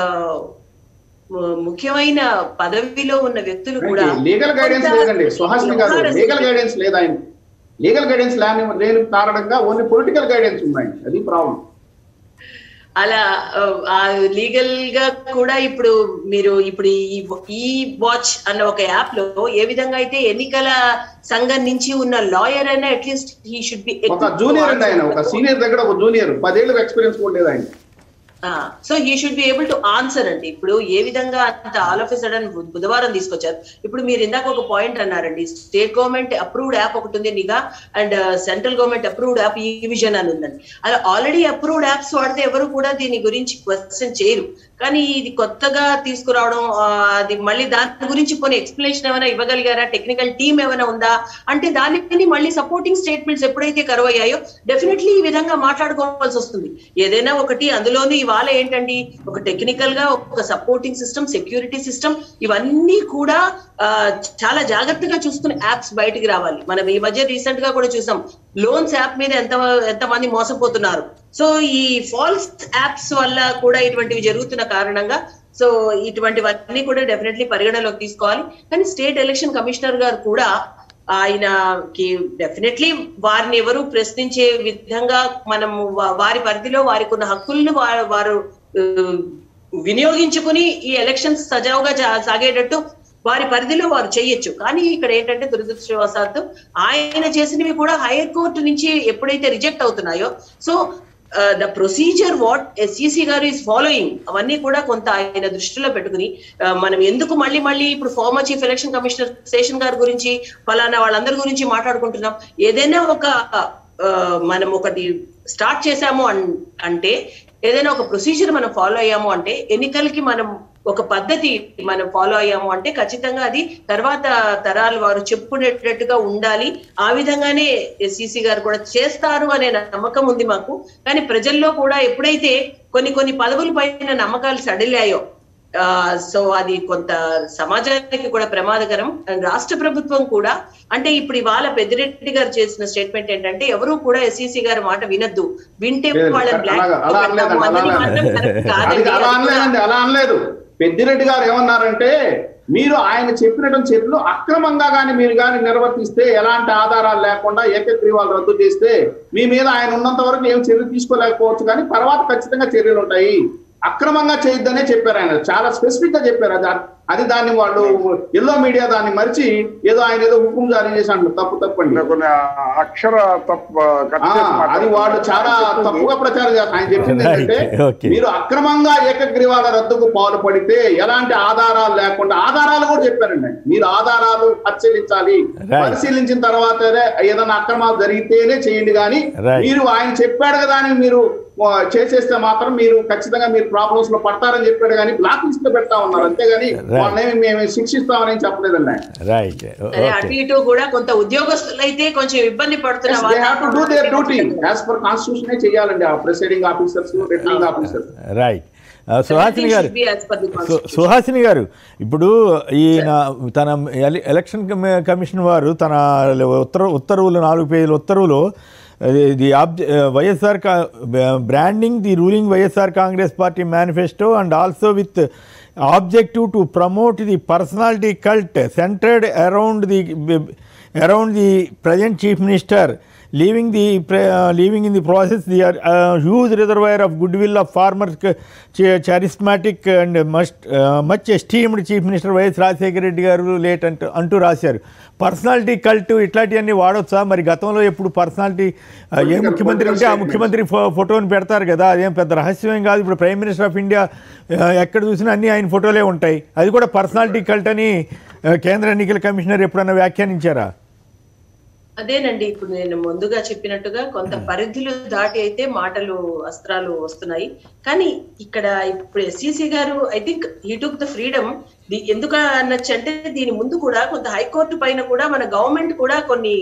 ము- ముఖ్యమైన పదవిలో ఉన్న వ్యక్తులు కూడా లీగల్ గైడెన్స్ కొంత లేదండి సుహాసిని గారు వ్యవహార లీగల్ గైడెన్స్ లేదు ఆయన లీగల్ గైడెన్స్ లేని లేని కారణంగా ఓన్లీ పొలిటికల్ గైడెన్స్ ఉన్నాయి అది ప్రాబ్లం అలా ఆ లీగల్ గా కూడా ఇప్పుడు మీరు ఇప్పుడు ఈ ఈ వాచ్ అన్న ఒక యాప్ లో ఏ విధంగా అయితే ఎన్నికల సంఘం నుంచి ఉన్న లాయర్ అయినా అట్లీస్ట్ హీ షుడ్ బి ఒక జూనియర్ అండి ఆయన ఒక సీనియర్ దగ్గర ఒక జూనియర్ పదేళ్ళకి ఎక్స్పీరియన్స్ కూడా లేదు ఆయన so he should be able to answer అండి ఇప్పుడు ఏ విధంగా అంత ఆల్ ఆఫ్ సడన్ బుధవారం తీసుకొచ్చారు ఇప్పుడు మీరు ఇందాక ఒక పాయింట్ అన్నారండి స్టేట్ గవర్నమెంట్ అప్రూవ్డ్ యాప్ ఒకటి ఉంది నిగా and central government approved app ఈ విజన్ అని ఉందండి అలా ఆల్రెడీ అప్రూవ్డ్ యాప్స్ వాడితే ఎవరు కూడా దీని గురించి క్వశ్చన్ చేయరు కానీ ఇది కొత్తగా తీసుకురావడం ఆ, అది మళ్ళీ దాని గురించి కొన్ని ఎక్స్ప్లెనేషన్ ఏమైనా ఇవ్వగలిగారా టెక్నికల్ టీమ్ ఏమైనా ఉందా అంటే దానిని మళ్ళీ సపోర్టింగ్ స్టేట్మెంట్స్ ఎప్పుడైతే కరువయ్యాయో డెఫినెట్లీ ఈ విధంగా మాట్లాడుకోవాల్సి వస్తుంది ఏదైనా ఒకటి అందులోని ఇవాళ ఏంటండి ఒక టెక్నికల్ గా ఒక సపోర్టింగ్ సిస్టమ్ సెక్యూరిటీ సిస్టమ్ ఇవన్నీ కూడా ఆ, చాలా జాగ్రత్తగా చూసుకుని యాప్స్ బయటికి రావాలి మనం ఈ మధ్య రీసెంట్ గా కూడా చూసాం లోన్స్ యాప్ మీద ఎంత ఎంత మంది మోసపోతున్నారు సో ఈ ఫాల్స్ యాప్స్ వల్ల కూడా ఇటువంటివి జరుగుతున్న కారణంగా సో ఇటువంటివన్నీ కూడా డెఫినెట్లీ పరిగణలోకి తీసుకోవాలి కానీ స్టేట్ ఎలక్షన్ కమిషనర్ గారు కూడా ఆయనకి డెఫినెట్లీ వారిని ఎవరు ప్రశ్నించే విధంగా మనం వా- వారి పరిధిలో వారికి ఉన్న హక్కులను వా- వారు ఆ, వినియోగించుకుని ఈ ఎలక్షన్స్ సజావుగా జా- సాగేటట్టు వారి పరిధిలో వారు చేయొచ్చు కానీ ఇక్కడ ఏంటంటే దురదృష్టవశాత్తు ఆయన చేసినవి కూడా హైయర్ కోర్టు నుంచి ఎప్పుడైతే రిజెక్ట్ అవుతున్నాయో so the procedure what SEC గారు ఈస్ ఫాలోయింగ్ అవన్నీ కూడా కొంత ఆయన దృష్టిలో పెట్టుకుని ఆ, మనం ఎందుకు మళ్ళీ మళ్ళీ ఇప్పుడు former chief election commissioner Seshan గారి గురించి ఫలానా వాళ్ళందరి గురించి మాట్లాడుకుంటున్నాం ఏదైనా ఒక ఆ, మనం ఒకటి స్టార్ట్ చేశాము అన్- అంటే ఏదైనా ఒక ప్రొసీజర్ మనం ఫాలో అయ్యాము అంటే ఎన్నికలకి మనం ఒక పద్ధతి మనం ఫాలో అయ్యాము అంటే ఖచ్చితంగా అది తర్వాత తరాలు వారు చెప్పుకునేటట్టుగా ఉండాలి ఆ విధంగానే సిసి గారు కూడా చేస్తారు అనే నమ్మకం ఉంది మాకు కానీ ప్రజల్లో కూడా ఎప్పుడైతే కొన్ని కొన్ని పదవుల పైన నమ్మకాలు సడిలాయో ఆ, సో అది కొంత సమాజానికి కూడా ప్రమాదకరం అండ్ రాష్ట్ర ప్రభుత్వం కూడా అంటే ఇప్పుడు ఇవాళ పెద్దిరెడ్డి గారు చేసిన స్టేట్మెంట్ ఏంటంటే ఎవరు కూడా ఎస్ఈసి గారి మాట వినద్దు వింటే లేదు, వాళ్ళని బ్లాక్ అలాగా- అలా అనలేదండి, అలా అన్నది మాత్రం అనలేదు. correct అది కాదండి. అలా అది కూడా- అనలేదండి అలా అనలేదు పెద్దిరెడ్డి గారు ఏమన్నారంటే మీరు ఆయన చెప్పినటువంటి చర్యలు అక్రమంగా కానీ మీరు కానీ నిర్వర్తిస్తే ఎలాంటి ఆధారాలు లేకుండా ఏకగ్రీవాలు రద్దు చేస్తే మీ మీద ఆయన ఉన్నంత వరకు ఏం చర్యలు తీసుకోలేకపోవచ్చు కానీ తర్వాత ఖచ్చితంగా చర్యలు ఉంటాయి అక్రమంగా చేయొద్దనే చెప్పారు ఆయన చాలా స్పెసిఫిక్ గా చెప్పారు అది అది దాన్ని వాళ్ళు ఎల్లో మీడియా దాన్ని మరిచి ఏదో ఆయన ఏదో హుకుం జారీ చేసి అంటారు తప్పు తప్పండి కొన్ని కొన్ని అక్షర తప్ప కట్ ఆ, చేసి అది మాట్లాడుతున్నారు. వాళ్ళు చాలా చెప్తుంది. తప్పుగా ప్రచారం చేస్తారు ఆయన చెప్పింది Right, ఏంటంటే okay. మీరు అక్రమంగా ఏకగ్రీవాల రద్దుకు పాల్పడితే ఎలాంటి ఆధారాలు లేకుండా ఆధారాలు కూడా చెప్పారండి ఆయన. మీరు ఆధారాలు పరిశీలించాలి Right. పరిశీలించిన తర్వాత ఏదైనా అక్రమాలు జరిగితేనే చేయండి కానీ Right. మీరు ఆయన చెప్పాడు కదా అని మీరు ఆ, చేసేస్తే మాత్రం మీరు ఖచ్చితంగా మీరు ప్రాబ్లమ్స్ లో పడతారని చెప్పాడు కానీ బ్లాక్ లిస్ట్ లో పెడతా ఉన్నారు అంతేగాని Right. వాళ్ళని మేము శిక్షిస్తామని చెప్పలేదండి ఆయన రైట్ అదే అటు ఇటు కూడా కొంత ఉద్యోగస్తులు అయితే కొంచెం ఇబ్బంది పడుతున్న they have to do their duty as per constitution చేయాలండి ఆ presiding officers returning officers right Suhasini గారు Should be as per the సు- constitution. సుహాసిని గారు ఇప్పుడు ఈయన తన ఎల- ఎలక్షన్ కమి- కమిషన్ వారు తన ఉత్తర ఉత్తర్వులు నాలుగు పేజీల ఉత్తర్వులు ది ఆబ్జె YSR branding the ruling YSR Congress party manifesto and also with objective to promote the personality cult centred around the around the present chief minister leaving the leaving in the process the huge reservoir of goodwill of former charismatic and must much esteemed chief minister YS Rajasekhara Reddy గారు late అంటూ అంటూ రాశారు personality cult ఇట్లాంటివన్నీ వాడొచ్చా మరి గతంలో ఎప్పుడు personality ఏ ముఖ్యమంత్రి ఉంటే ఆ ముఖ్యమంత్రి ఫో ఫోటోని పెడతారు కదా అదేం పెద్ద రహస్యమేం కాదు ఇప్పుడు ప్రైమ్ మినిస్టర్ ఆఫ్ ఇండియా ఆ, ఎక్కడ చూసినా అన్ని ఆయన ఫోటోలే ఉంటాయి అది కూడా పర్సనాలిటీ కల్ట్ అని ఆ, కేంద్ర ఎన్నికల కమిషనర్ ఎప్పుడన్నా వ్యాఖ్యానించారా అదేనండి ఇప్పుడు నేను ముందుగా చెప్పినట్టుగా కొంత పరిధులు దాటి అయితే మాటలు అస్త్రాలు వస్తున్నాయి కానీ ఇక్కడ ఇప్పుడు ఎస్సీసీ గారు I think he took the freedom ఎందుకు అనొచ్చు అంటే దీని ముందు కూడా కొంత హైకోర్టు పైన కూడా మన గవర్నమెంట్ కూడా కొన్ని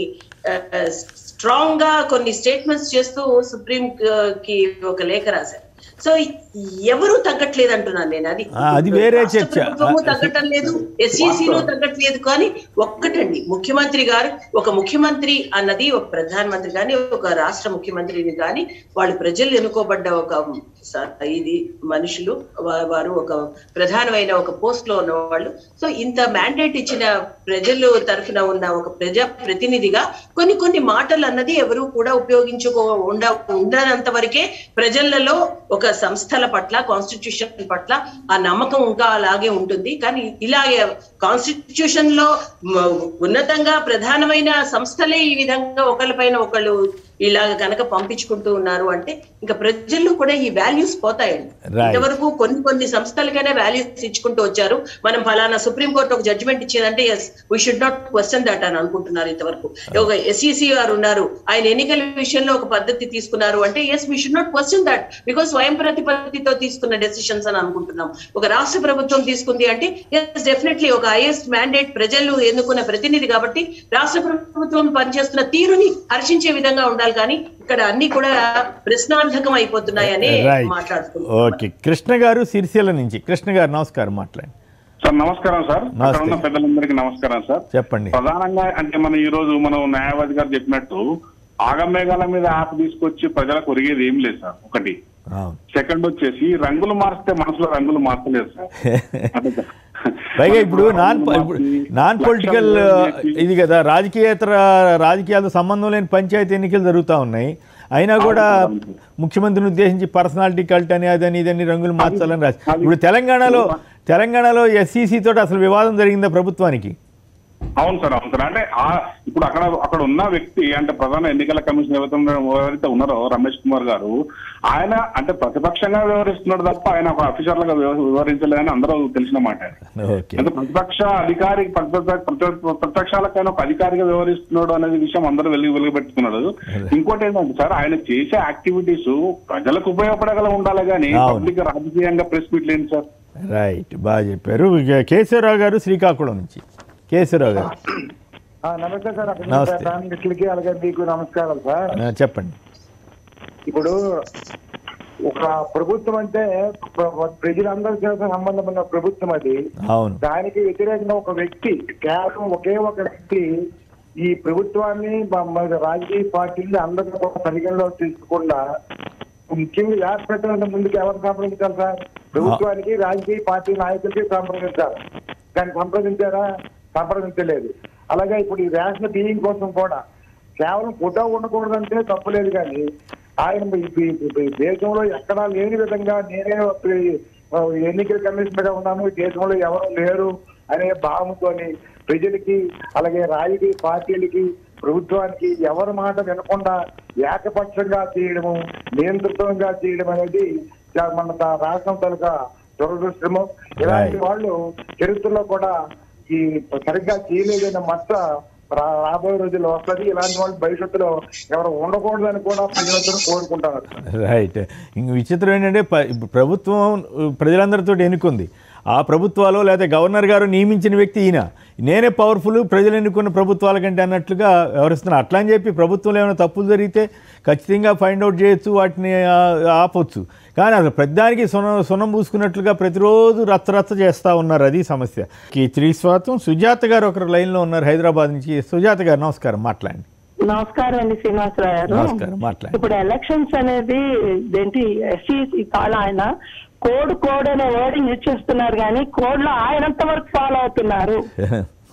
స్ట్రాంగ్ గా కొన్ని స్టేట్మెంట్స్ చేస్తూ సుప్రీం కి ఒక లేఖ రాశారు సో ఎవరు తగ్గట్లేదు అంటున్నాను నేను అది ఆ, అది వేరే రాష్ట్ర చర్చ. ప్రభుత్వము తగ్గటం లేదు ఎస్ఈసీలో తగ్గట్లేదు కానీ ఒక్కటండి ముఖ్యమంత్రి గారు ఒక ముఖ్యమంత్రి అన్నది ఒక ప్రధానమంత్రి కానీ ఒక రాష్ట్ర ముఖ్యమంత్రిని కానీ వాళ్ళు ప్రజలు ఎన్నుకోబడ్డ ఒక స- ఇది మనుషులు వా- వారు ఒక ప్రధానమైన ఒక పోస్ట్ లో ఉన్న వాళ్ళు సో ఇంత మ్యాండేట్ ఇచ్చిన ప్రజలు తరఫున ఉన్న ఒక ప్రజా ప్రతినిధిగా కొన్ని కొన్ని మాటలు అన్నది ఎవరు కూడా ఉపయోగించుకో ఉండ ఉండనంత వరకే ప్రజలలో ఒక సంస్థల పట్ల కాన్స్టిట్యూషన్ పట్ల ఆ నమ్మకం ఇంకా అలాగే ఉంటుంది కానీ ఇలాగే కాన్స్టిట్యూషన్ లో మ- ఉన్నతంగా ప్రధానమైన సంస్థలే ఈ విధంగా ఒకళ్ళపైన ఒకళ్ళు ఇలాగ కనుక పంపించుకుంటూ ఉన్నారు అంటే ఇంకా ప్రజల్లో కూడా ఈ వాల్యూస్ పోతాయండి Right. ఇంతవరకు కొన్ని కొన్ని సంస్థలకైనా వాల్యూస్ ఇచ్చుకుంటూ వచ్చారు మనం ఫలానా సుప్రీం కోర్టు ఒక జడ్జిమెంట్ ఇచ్చేదంటే yes we should not question that అని అనుకుంటున్నారు ఇంతవరకు ఒక ఎస్ఈసి గారు ఉన్నారు ఆయన ఎన్నికల విషయంలో ఒక పద్ధతి తీసుకున్నారు అంటే yes we should not question that because స్వయం ప్రతిపత్తితో తీసుకున్న డెసిషన్స్ అని అనుకుంటున్నాం ఒక రాష్ట్ర ప్రభుత్వం తీసుకుంది అంటే ఎస్ డెఫినెట్లీ ఒక హైయెస్ట్ మ్యాండేట్ ప్రజలు ఎన్నుకున్న ప్రతినిధి కాబట్టి రాష్ట్ర ప్రభుత్వం పనిచేస్తున్న తీరుని హర్షించే విధంగా ఉండాలి కానీ ఇక్కడ అన్ని కూడా ప్రశ్నార్థకం అయిపోతున్నాయని రైట్ మాట్లాడుతున్నాం ఓకే కృష్ణ గారు సిరిసిల్ల నుంచి కృష్ణ గారు నమస్కారం మాట్లాడండి సార్ నమస్కారం సార్ అక్కడ ఉన్న పెద్దలందరికీ నమస్కారం సార్ చెప్పండి ప్రధానంగా అంటే మనం ఈ రోజు మనం న్యాయవాది గారు చెప్పినట్టు ఆగమేఘాల మీద యాప్ తీసుకొచ్చి ప్రజలకు ఒరిగేది ఏం లేదు సార్ ఒకటి అవును సెకండ్ వచ్చేసి రంగులు మార్చితే మనసులో రంగులు మార్చలేదు సార్ అదే సార్. పైగా ఇప్పుడు నాన్ ఇప్పుడు నాన్ పొలిటికల్ ఇది కదా రాజకీయేతర రాజకీయాలతో సంబంధం లేని పంచాయతీ ఎన్నికలు జరుగుతూ ఉన్నాయి అయినా కూడా ముఖ్యమంత్రిని ఉద్దేశించి పర్సనాలిటీ కల్ట్ అని అదని ఇదని రంగులు మార్చాలని రాసి ఇప్పుడు తెలంగాణలో తెలంగాణలో ఎస్సీసీ తోటి అసలు వివాదం జరిగిందా ప్రభుత్వానికి అవును సార్ అవును సార్ అంటే ఆ ఇప్పుడు అక్కడ అక్కడ ఉన్న వ్యక్తి అంటే ప్రధాన ఎన్నికల కమిషన్ ఎవరైతే ఉన్నారో- ఎవరైతే ఉన్నారో రమేష్ కుమార్ గారు ఆయన అంటే ప్రతిపక్షంగా వ్యవహరిస్తున్నాడు తప్ప ఆయన ఒక అఫీసర్ లాగా వ్యవ- వ్యవహరించలేదని అందరూ తెలిసిన మాట ఓకే అంటే ప్రతిపక్ష అధికారి ప్రతిపక్ష- ప్రతి- ప్రతిపక్షాలకైనా ఒక అధికారిగా వ్యవహరిస్తున్నాడు అనేది విషయం అందరూ వెలుగు వెలుగుపెట్టుతున్నాడు ఇంకోటి ఏంటంటే సార్ ఆయన చేసే యాక్టివిటీస్ ప్రజలకు ఉపయోగపడగల ఉండాలి కానీ అవును. పబ్లిక్ రాజకీయంగా ప్రెస్ మీట్ లేని సార్ రైట్ బాగా చెప్పారు ఇక కేశవరావు గారు శ్రీకాకుళం నుంచి కేశవరావు గారు ఆ, నమస్తే సార్ అక్కడ నమస్తే. మిత్రులకి అలాగే మీకు నమస్కారం సార్ ఆ, చెప్పండి ఇప్పుడు ఒక ప్రభుత్వం అంటే ప్ర- ప్రజలందరికీ సంబంధం ఉన్న ప్రభుత్వం అది అవును దానికి వ్యతిరేకంగా ఒక వ్యక్తి కేవలం ఒకే ఒక వ్యక్తి ఈ ప్రభుత్వాన్ని మ- మన రాజకీయ పార్టీని అందరినీ ఒక పరిగణలో తీసుకుండా ముఖ్యంగా యాప్ పెట్టాలంటే ముందుకు ఎవరు సంప్రదించాలి సార్ ప్రభుత్వానికి రాజకీయ పార్టీ నాయకులకి సంప్రదించాలి కానీ సంప్రదించారా సంప్రదించలేదు అలాగే ఇప్పుడు ఈ రేషన్ బియ్యం కోసం కూడా కేవలం ఫోటో ఉండకూడదంటే తప్పులేదు కానీ ఆయన ఈ- ఈ- ఈ దేశంలో ఎక్కడా లేని విధంగా నేనే ఈ- ఎన్నికల కమిషనర్ గా ఉన్నాను ఈ దేశంలో ఎవరు లేరు అనే భావంతోని ప్రజలకి అలాగే రాజకీయ పార్టీలకి ప్రభుత్వానికి ఎవరి మాట వినకుండా ఏకపక్షంగా చేయడము నియంత్రితంగా చేయడం అనేది చా- మన తా- రాష్ట్రం తలక దురదృష్టము ఇలాంటి Right. వాళ్ళు చరిత్రలో కూడా ఈ సరిగ్గా చేయలేదన్న మచ్చ రా- రాబోయే రోజుల్లో వస్తుంది ఇలాంటి వాళ్ళు భవిష్యత్తులో ఎవరు ఉండకూడదని కూడా ప్రజలందరూ కోరుకుంటారు రైట్ ఇంక విచిత్రం ఏంటంటే ప- ఇప్పుడు ప్రభుత్వం ఉ, ప్రజలందరితో ఎన్నుకుంది ఆ ప్రభుత్వాలు లేదా గవర్నర్ గారు నియమించిన వ్యక్తి ఈయన నేనే పవర్ఫుల్ ప్రజలు ఎన్నుకున్న ప్రభుత్వాల కంటే అన్నట్లుగా వ్యవహరిస్తున్నారు అట్లా అని చెప్పి ప్రభుత్వంలో ఏమైనా తప్పులు జరిగితే ఖచ్చితంగా ఫైండ్ అవుట్ చేయొచ్చు వాటిని ఆ, ఆపొచ్చు కానీ అసలు ప్రతిదానికి సున్నం సున్నం పూసుకున్నట్లుగా ప్రతిరోజు రచ్చ రచ్చ చేస్తూ ఉన్నారు అది సమస్య కి త్రీ స్వాతం సుజాత గారు ఒకరు లైన్లో ఉన్నారు హైదరాబాద్ నుంచి సుజాత గారు నమస్కారం మాట్లాడండి నమస్కారం అండి శ్రీనివాసరావు గారు నమస్కారం మాట్లాడండి ఇప్పుడు ఎలక్షన్స్ అనేది ఏంటి ఎస్సీ కాల ఆయన కోడ్ కోడ్ అనే వర్డింగ్ యూజ్ చేస్తున్నారు కానీ కోడ్ లో ఆయనంత వరకు ఫాలో అవుతున్నారు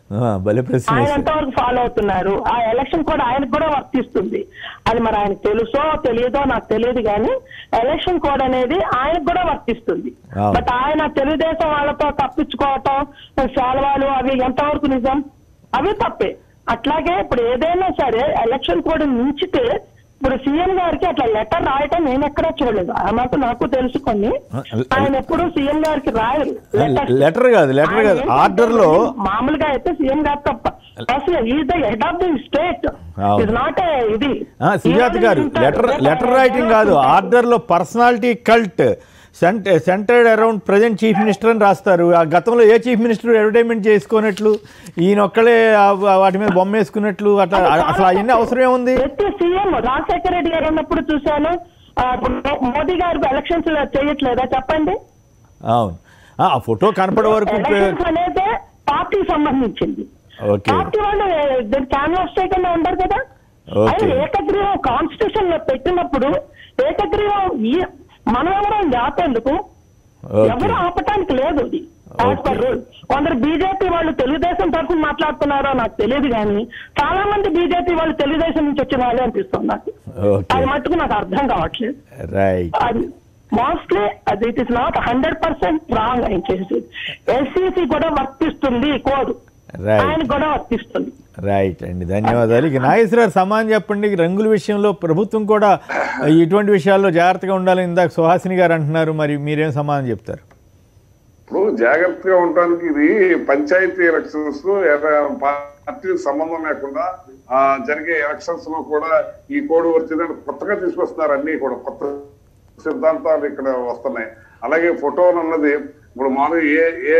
ఆ, భలే ప్రశ్న ఆయన వేశారు. ఎంతవరకు ఫాలో అవుతున్నారు ఆ ఎలక్షన్ కూడా ఆయనకు కూడా వర్తిస్తుంది అది మరి ఆయనకు తెలుసో తెలియదో నాకు తెలియదు కానీ ఎలక్షన్ కోడ్ అనేది ఆయనకు కూడా వర్తిస్తుంది అవును. బట్ ఆయన తెలుగుదేశం వాళ్ళతో తప్పించుకోవటం శాలవాలు అవి ఎంతవరకు నిజం అవి తప్పే అట్లాగే ఇప్పుడు ఏదైనా సరే ఎలక్షన్ కోడ్ మించితే ఇప్పుడు సీఎం గారికి అట్లా లెటర్ రాయటం నేను ఎక్కడా చూడలేదు ఆ మాట నాకు తెలుసుకొని ఆ, ఆయన ఎప్పుడు సీఎం గారికి రాయరు letters. లెటర్ కాదు లెటర్ ఆయన కాదు ఏంటంటే ఆర్డర్ లో మామూలుగా అయితే సీఎం గారు తప్ప అసలు ఈ the head of the state అవును. ఇస్ నాట్ ఇది ఆ, సుజాత గారు లెటర్ లెటర్ రైటింగ్ కాదు ఆర్డర్ లో personality cult centred around present chief minister అని రాస్తారు ఆ గతంలో ఏ చీఫ్ మినిస్టర్ అడ్వర్టైజ్మెంట్ చేసుకున్నట్లు ఈయన ఒక్కలే ఆ- వాటి మీద బొమ్మ వేసుకున్నట్లు అట్లా అసలు అవన్నీ అవసరం ఏముంది ప్రతి సీఎం రాజశేఖర రెడ్డి గారు ఉన్నప్పుడు చూశాను ఆ, ఇప్పుడు మోదీ గారు ఎలక్షన్స్ చేయట్లేదా చెప్పండి అవును ఆ ఆ ఫోటో కనపడే వరకు ఎలక్షన్స్ అనేది పార్టీ సంబంధించింది ఓకే పార్టీ వాళ్ళు క్యాన్వాస్ చేయకుండా ఉండరు కదా ఓకే. ఆయన ఏకగ్రీవం కాన్స్టిట్యూషన్ లో పెట్టినప్పుడు ఏకగ్రీవం ఈ- మనం ఎవరం ఆపేందుకు ఓకే ఎవరు ఆపటానికి లేదు అది యాజ్ పర్ రూల్ కొందరు బీజేపీ వాళ్ళు తెలుగుదేశం తరఫున మాట్లాడుతున్నారో నాకు తెలియదు కానీ చాలా మంది బీజేపీ వాళ్ళు తెలుగుదేశం నుంచి వచ్చిన వాళ్ళే అనిపిస్తుంది నాకు ఓకే అది మట్టుకు నాకు అర్థం కావట్లేదు రైట్ అది మోస్ట్లీ అది it is not hundred percent wrong ఆయన చేసేది ఎస్సీసీ కూడా వర్తిస్తుంది ఈ కోడ్ రైట్ ఆయన కూడా వర్తిస్తుంది రైట్ అండి ధన్యవాదాలు ఇక నాగేశ్వరరావు సమాన్ చెప్పండి రంగుల విషయంలో ప్రభుత్వం కూడా ఇటువంటి విషయాల్లో జాగ్రత్తగా ఉండాలని ఇందాక సుహాసిని గారు అంటున్నారు మరి మీరేం సమాధానం చెప్తారు ఇప్పుడు జాగ్రత్తగా ఉండడానికి ఇది పంచాయతీ ఎలక్షన్స్ పార్టీకి సంబంధం లేకుండా ఆ జరిగే ఎలక్షన్స్ లో కూడా ఈ కోడ్ వచ్చిందని కొత్తగా తీసుకొస్తున్నారు అన్ని కూడా కొత్త సిద్ధాంతాలు ఇక్కడ వస్తున్నాయి అలాగే ఫోటోలు అన్నది ఇప్పుడు మామూలు ఏ ఏ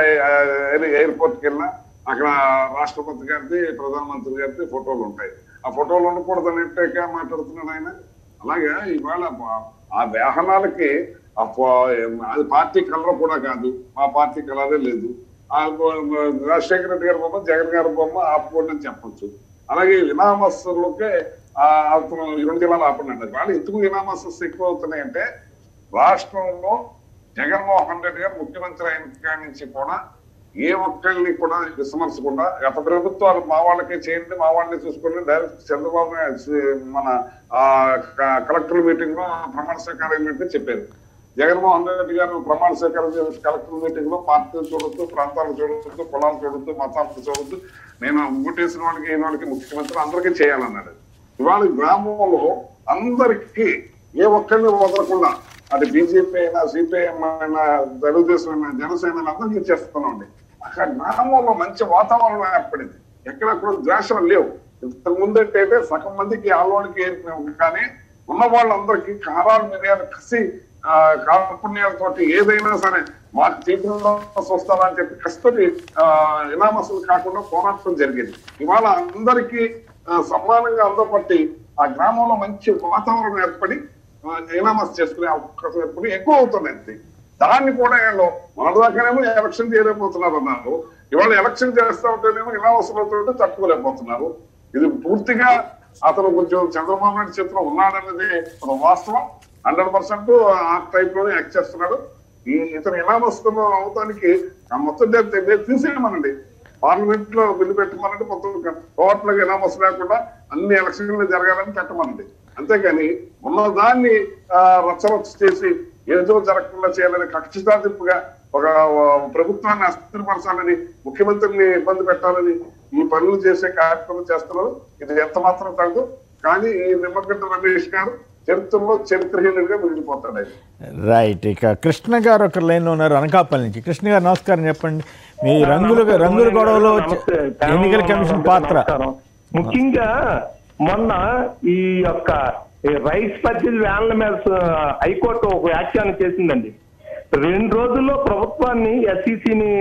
ఏ ఎయిర్పోర్ట్ కి వెళ్ళినా అక్కడ రాష్ట్రపతి గారిది ప్రధానమంత్రి గారిది ఫోటోలు ఉంటాయి ఆ ఫోటోలు ఉండకూడదు అనేట్టుగా మాట్లాడుతున్నాడు ఆయన అలాగే ఇవాళ ప- ఆ వాహనాలకి ఆ ప- అది పార్టీ కలర్ కూడా కాదు మా పార్టీ కలరే లేదు ఆ బొ- రాజశేఖర రెడ్డి గారి బొమ్మ జగన్ గారి బొమ్మ ఆపుకోండి అని చెప్పొచ్చు అలాగే ఇనామస్సులకే ఆ అతను ఈ రెండు జిల్లాలు ఆపండి వాళ్ళు ఎందుకు ఇనామస్సెస్ ఎక్కువ అవుతున్నాయి అంటే రాష్ట్రంలో జగన్మోహన్ రెడ్డి గారు ముఖ్యమంత్రి అయిన కాడి నుంచి కూడా ఏ ఒక్కరిని కూడా విస్మరించకుండా గత ప్రభుత్వాలు మా వాళ్ళకే చేయండి మా వాళ్ళని చూసుకోండి డైరెక్ట్ చంద్రబాబు నాయుడు మన ఆ క- కలెక్టర్ మీటింగ్ లో ప్రమాణ స్వీకారం మీటింగ్ చెప్పారు జగన్మోహన్ రెడ్డి గారు ప్రమాణ స్వీకారం చేసిన కలెక్టర్ మీటింగ్ లో పార్టీలు చూడొద్దు ప్రాంతాలు చూడొద్దు కులాలు చూడొద్దు మతాలు చూడొద్దు నేను ఓటేసిన వాళ్ళకి ఈ వాళ్ళకి ముఖ్యమంత్రి అందరికీ చేయాలన్నాడు ఇవాళ గ్రామంలో అందరికీ ఏ ఒక్కరిని వదలకుండా అది బీజేపీ అయినా సిపిఐఎం అయినా తెలుగుదేశం అయినా జనసేన అయినా అందరికీ చేస్తున్నామండి అక్కడ గ్రామంలో మంచి వాతావరణం ఏర్పడింది ఎక్కడెక్కడ ద్వేషాలు లేవు ఇంతకు ముందంటే సగం మందికి ఆలోనికి కానీ ఉన్న వాళ్ళందరికీ కారాలు మిరియాలు కసి ఆ, కార్పుణ్యాలతోటి ఏదైనా సరే మాకు తీవ్రంగా చూస్తారని చెప్పి కష్టపడి ఇనామసులు కాకుండా పోరాటం జరిగింది ఇవాళ అందరికీ ఆ, సమానంగా అందరూ పట్టి ఆ గ్రామంలో మంచి వాతావరణం ఏర్పడి ఇనామస్ చేసుకునే అవకాశం ఏర్పడి ఎక్కువ అవుతున్నాయి దాన్ని కూడా వీళ్ళు మొన్నదాకానేమో ఎలక్షన్ చేయలేకపోతున్నారు అన్నారు ఇవాళ ఎలక్షన్ చేస్తా ఉంటేనేమో ఇనామసులతో తట్టుకోలేకపోతున్నారు ఇది పూర్తిగా అతను కొంచెం చంద్రబాబు నాయుడు చేతిలో ఉన్నాడన్నది ఒక వాస్తవం హండ్రెడ్ పర్సెంట్ ఆ టైప్ లోనే యాక్ట్ చేస్తున్నాడు ఈ ఇతను ఎలా వస్తుందో అవటానికి ఆ మొత్తం దే- దే- తీసేయమనండి పార్లమెంట్ లో బిల్లు పెట్టమనండి మొత్తం టోటల్ గా ఎలా వస్తు లేకుండా అన్ని ఎలక్షన్లు జరగాలని పెట్టమనండి అంతేగాని ఉన్న దాన్ని ఆ, రచ్చరచ్చ చేసి ఏదో జరగకుండా చేయాలని కక్ష సాధింపుగా ఒక ఆ, ప్రభుత్వాన్ని అస్థిరపరచాలని ముఖ్యమంత్రిని ఇబ్బంది పెట్టాలని ఈ పనులు చేసే కార్యక్రమం చేస్తున్నారు ఇది ఎంత మాత్రం తగ్గదు కానీ ఈ నిమ్మగడ్డ రమేష్ గారు చరిత్రలో చరిత్రహీనుడిగా మిగిలిపోతాడు ఆయన రైట్ ఇక కృష్ణ గారు ఒక లైన్లో ఉన్నారు అనకాపల్లి నుంచి కృష్ణ గారు నమస్కారం చెప్పండి మీ రంగుల రంగుల గొడవలో నమస్తే. ఎన్నికల కమిషన్ పాత్ర నమస్కారం. ముఖ్యంగా మొన్న ఈ యొక్క ఈ రైస్ పద్ధతి వ్యాన్ల మీద స- హైకోర్టు ఒక వ్యాఖ్యానం చేసిందండి రెండు రోజుల్లో ప్రభుత్వాన్ని ఎస్సీసీని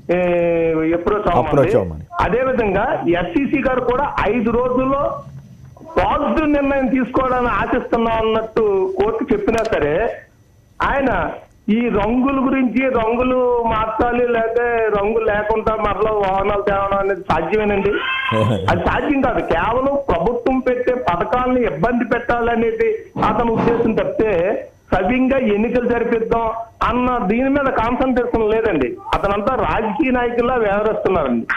అప్రోచ్ Approach అవ్వమంది అవ్వమని. అదే విధంగా ఎస్సీసీ గారు కూడా ఐదు రోజుల్లో పాజిటివ్ నిర్ణయం తీసుకోవడానికి ఆశిస్తున్నా అన్నట్టు కోర్టు చెప్పినా సరే ఆయన ఈ రంగుల గురించి రంగులు మార్చాలి లేకపోతే రంగులు లేకుండా మరలా వాహనాలు తేవడం అనేది సాధ్యమేనండి అది సాధ్యం కాదు కేవలం ప్రభుత్వం పెట్టే పథకాలను ఇబ్బంది పెట్టాలనేది అతని ఉద్దేశం తప్పితే సవ్యంగా ఎన్నికలు జరిపిద్దాం అన్న దీని మీద కాన్సన్ట్రేషన్ లేదండి అతనంతా రాజకీయ నాయకుల్లా వ్యవహరిస్తున్నారండి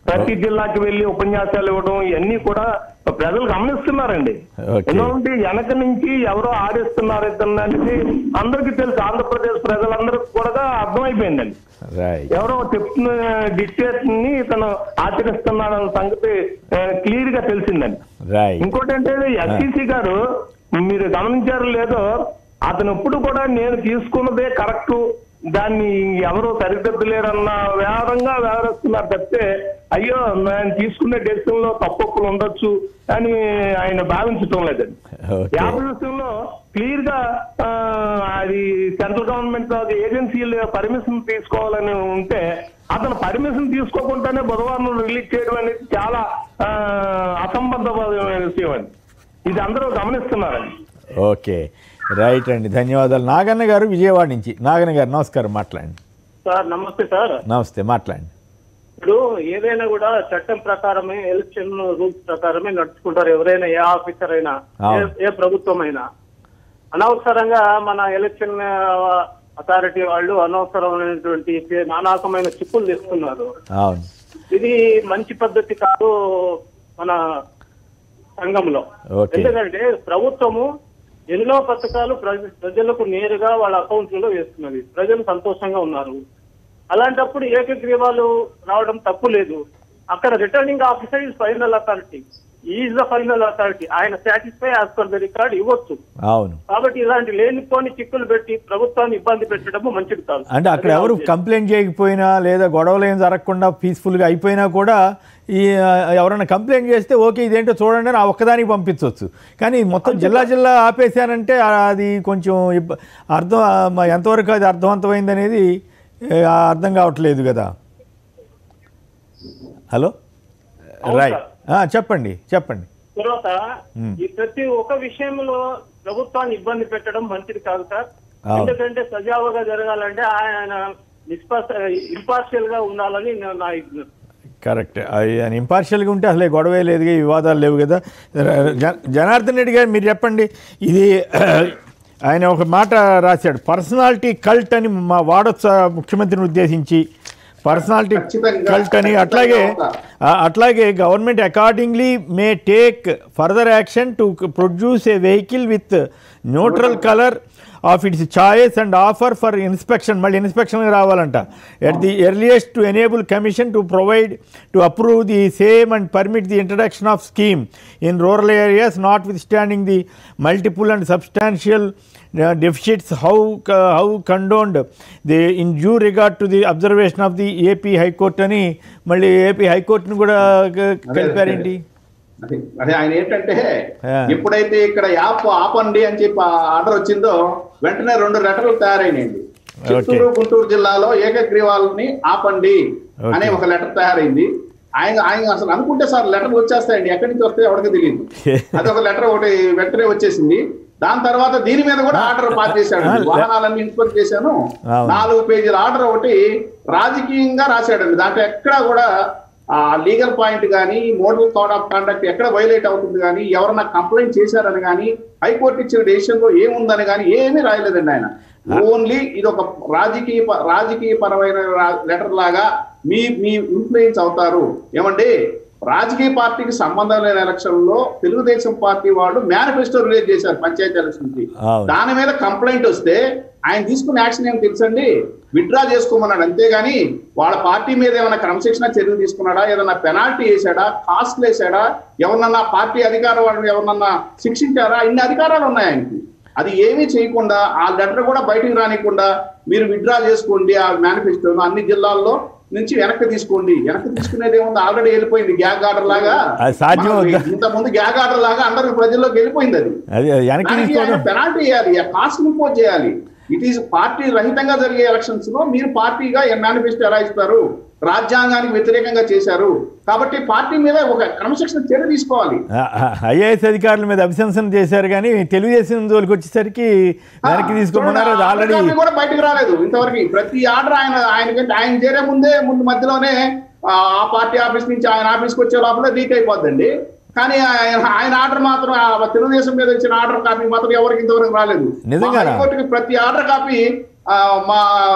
ప్రతి జిల్లాకి వెళ్లి ఉపన్యాసాలు ఇవ్వడం ఇవన్నీ కూడా ప్రజలు గమనిస్తున్నారండి Okay. ఎందుకంటే వెనక నుంచి ఎవరో ఆడిస్తున్నారు ఇద్దరు అనేది అందరికీ తెలుసు ఆంధ్రప్రదేశ్ ప్రజలందరికీ కూడా అర్థమైపోయిందండి రైట్ ఎవరో చెప్తున్న డిక్టేట్ ని ఇతను ఆచరిస్తున్నాడన్న సంగతి క్లియర్ గా తెలిసిందండి రైట్ ఇంకోటి అంటే ఎస్సీసీ గారు మీరు గమనించారో లేదో అతను ఎప్పుడు కూడా నేను తీసుకున్నదే కరెక్ట్ దాన్ని ఎవరు సరిదిద్దలేరన్న వేరంగా వ్యవహరిస్తున్నారు తప్పితే అయ్యో నేను తీసుకునే డెసిషన్ లో తప్పొప్పులు ఉండొచ్చు అని ఆయన భావించటం లేదండి ఓకే యాభై విషయంలో క్లియర్ గా ఆ, అది సెంట్రల్ గవర్నమెంట్ ఏజెన్సీలు పర్మిషన్ తీసుకోవాలని ఉంటే అతను పర్మిషన్ తీసుకోకుండానే బుధవారం రిలీజ్ చేయడం అనేది చాలా ఆ, అసంబద్ధమైన విషయం అండి ఇది అందరూ గమనిస్తున్నారండి ఓకే రైట్ అండి ధన్యవాదాలు నాగన్న గారు విజయవాడ నుంచి నాగన్న గారు నమస్కారం మాట్లాడండి సార్ నమస్తే సార్ నమస్తే మాట్లాడండి ఇప్పుడు ఏదైనా కూడా చట్టం ప్రకారమే ఎలక్షన్ రూల్స్ ప్రకారమే నడుచుకుంటారు ఎవరైనా ఏ ఆఫీసర్ అయినా ఏ- అవును. ఏ ప్రభుత్వం అయినా అనవసరంగా మన ఎలక్షన్ అథారిటీ వాళ్ళు అనవసరమైనటువంటి నానాకమైన చిప్పులు తెస్తున్నారు అవును ఇది మంచి పద్ధతి కాదు మన సంఘంలో ఓకే. ఎందుకంటే ప్రభుత్వము ఎన్నో పథకాలు ప్రజ- ప్రజలకు నేరుగా వాళ్ళ అకౌంట్లలో వేస్తున్నది ప్రజలు సంతోషంగా ఉన్నారు అలాంటప్పుడు ఏకగ్రీవాలు రావడం తప్పు లేదు అక్కడ returning officer is final authority is the final authority ఆయన satisfy as per the record ఇవ్వచ్చు అవును కాబట్టి ఇలాంటి లేనిపోని చిక్కులు పెట్టి ప్రభుత్వాన్ని ఇబ్బంది పెట్టడము మంచిది కాదు అంటే అక్కడ ఎవరు కంప్లైంట్ చేయకపోయినా లేదా గొడవలు ఏం జరగకుండా పీస్ఫుల్గా అయిపోయినా కూడా ఈ ఆ, ఎవరైనా కంప్లైంట్ చేస్తే ఓకే ఇదేంటో చూడండి అని ఆ ఒక్కదానికి పంపించవచ్చు కానీ మొత్తం జిల్లా జిల్లా ఆపేశారంటే ఆ, అది కొంచెం ఇబ్బ- అర్థం ఆ, మ- ఎంతవరకు అది అర్థవంతమైంది అనేది ఏ, ఆ, అర్థం కావట్లేదు కదా హలో అవును రైట్ ఆ, చెప్పండి చెప్పండి తర్వాత మ్మ్. ఈ ప్రతి ఒక్క విషయంలో ప్రభుత్వాన్ని ఇబ్బంది పెట్టడం మంచిది కాదు సార్ అవును. ఎందుకంటే సజావుగా జరగాలంటే ఆయన నిష్పక్ష ఇంపార్షియల్ గా ఉండాలని నా- నా ఇది. కరెక్ట్ ఆయన ఇంపార్షియల్గా ఉంటే అసలే గొడవే లేదు ఈ వివాదాలు లేవు కదా జ- జనార్దన్ రెడ్డి గారు మీరు చెప్పండి ఇది ఆయన ఒక మాట రాశాడు పర్సనాలిటీ కల్ట్ అని మా వాడొచ్చా ముఖ్యమంత్రిని ఉద్దేశించి పర్సనాలిటీ ఖచ్చితంగా, కల్ట్ అని అట్లాగే ఖచ్చితంగా ఆ, అట్లాగే government accordingly may take further action to produce a vehicle with neutral colour of its choice and offer for inspection మళ్ళీ ఇన్స్పెక్షన్ రావాలంట at the earliest to enable commission to provide to approve the same and permit the introduction of scheme in rural areas notwithstanding the multiple and substantial deficits how uh, how condoned the in due regard to the observation of the AP high court అని మళ్ళీ AP హైకోర్టును కూడా క- కలిపారేంటి అదే అదే ఆయన ఏంటంటే ఆ. ఎప్పుడైతే ఇక్కడ యాప్ ఆపండి అని చెప్పి ఆర్డర్ వచ్చిందో వెంటనే రెండు లెటర్లు తయారైనాయండి చిత్తూరు గుంటూరు జిల్లాలో ఏకగ్రీవాలని ఆపండి Okay. అనే ఒక లెటర్ తయారైంది ఆయన ఆయన అసలు అనుకుంటే సార్ లెటర్లు వచ్చేస్తాయండి ఎక్కడి నుంచి వస్తాయో ఎవరికి తెలియదు అది ఒక లెటర్ ఒకటి వెంటనే వచ్చేసింది దాని తర్వాత దీని మీద కూడా ఆర్డర్ పాస్ చేశాడు ఆ, వాహనాలన్నీ ఇన్స్పెక్ట్ చేశాను అవును. నాలుగు పేజీల ఆర్డర్ ఒకటి రాజకీయంగా రాశాడండి దాంట్లో ఎక్కడా కూడా ఆ లీగల్ పాయింట్ కానీ మోడల్ కోడ్ ఆఫ్ కాండక్ట్ ఎక్కడ వైలేట్ అవుతుంది కానీ ఎవరన్నా కంప్లైంట్ చేశారని కానీ హైకోర్టు ఇచ్చిన డెసిషన్ లో ఏముందని కానీ ఏమీ రాయలేదండి ఆయన ఓన్లీ ఇది ఒక రాజకీయ ప- రాజకీయ పరమైన లెటర్ లాగా మీ మీ ఇన్ఫ్లుయెన్స్ అవుతారు ఏమండి రాజకీయ పార్టీకి సంబంధం లేని ఎలక్షన్ లో తెలుగుదేశం పార్టీ వాళ్ళు మేనిఫెస్టో రిలీజ్ చేశారు పంచాయతీ ఎలక్షన్ కి అవును. దాని మీద కంప్లైంట్ వస్తే ఆయన తీసుకున్న యాక్షన్ ఏం తెలుసండి విత్డ్రా చేసుకోమన్నాడు అంతేగాని వాళ్ళ పార్టీ మీద ఏమైనా క్రమశిక్షణ చర్యలు తీసుకున్నాడా ఏదైనా పెనాల్టీ వేసాడా కాస్ట్ వేసాడా ఎవరినన్నా పార్టీ అధికారం వాళ్ళు ఎవరినన్నా శిక్షించారా ఇన్ని అధికారాలు ఉన్నాయి ఆయనకి అది ఏమీ చేయకుండా ఆ లెటర్ కూడా బయటికి రానికుండా మీరు విత్డ్రా చేసుకోండి ఆ మేనిఫెస్టో అన్ని జిల్లాల్లో నుంచి వెనక్కి తీసుకోండి వెనక్కి తీసుకునేది ఏముంది ఆల్రెడీ వెళ్ళిపోయింది గ్యాగ్ ఆర్డర్ లాగా అది సాధ్యం అవుతుందా? ఇంత ముందు గ్యాగ్ ఆర్డర్ లాగా అందరికి ప్రజల్లోకి వెళ్ళిపోయింది అది అది అది వెనక్కి దానికి ఆయన తీసుకోవడం పెనాల్టీ వేయాలి కాస్ట్ ఇంపోజ్ చేయాలి ఇట్ ఈస్ పార్టీ రహితంగా జరిగే ఎలక్షన్స్ లో మీరు పార్టీగా మేనిఫెస్టో ఎలా ఇస్తారు రాజ్యాంగానికి వ్యతిరేకంగా చేశారు కాబట్టి పార్టీ మీద ఒక క్రమశిక్షణ చర్య తీసుకోవాలి ఐఏఎస్ అధికారుల మీద అభిశంసన చేశారు కానీ తెలుగుదేశం జోలికి వచ్చేసరికి వెనక్కి తీసుకోమన్నారు అది ఆల్రెడీ ఆర్డర్ కూడా బయటకు రాలేదు ఇంతవరకు ప్రతి ఆర్డర్ ఆయన ఆయనకంటే ఆయన చేరే ముందే ముందు మధ్యలోనే ఆ ఆ పార్టీ ఆఫీస్ నుంచి ఆయన ఆఫీస్కి వచ్చే లోపల లీక్ అయిపోద్దండి కానీ ఆయన ఆయన ఆర్డర్ మాత్రం ఆ తెలుగుదేశం మీద ఇచ్చిన ఆర్డర్ కాపీ మాత్రం ఎవరికి ఇంతవరకు రాలేదు నిజంగానా? మా హైకోర్టుకి ప్రతి ఆర్డర్ కాపీ ఆ, మా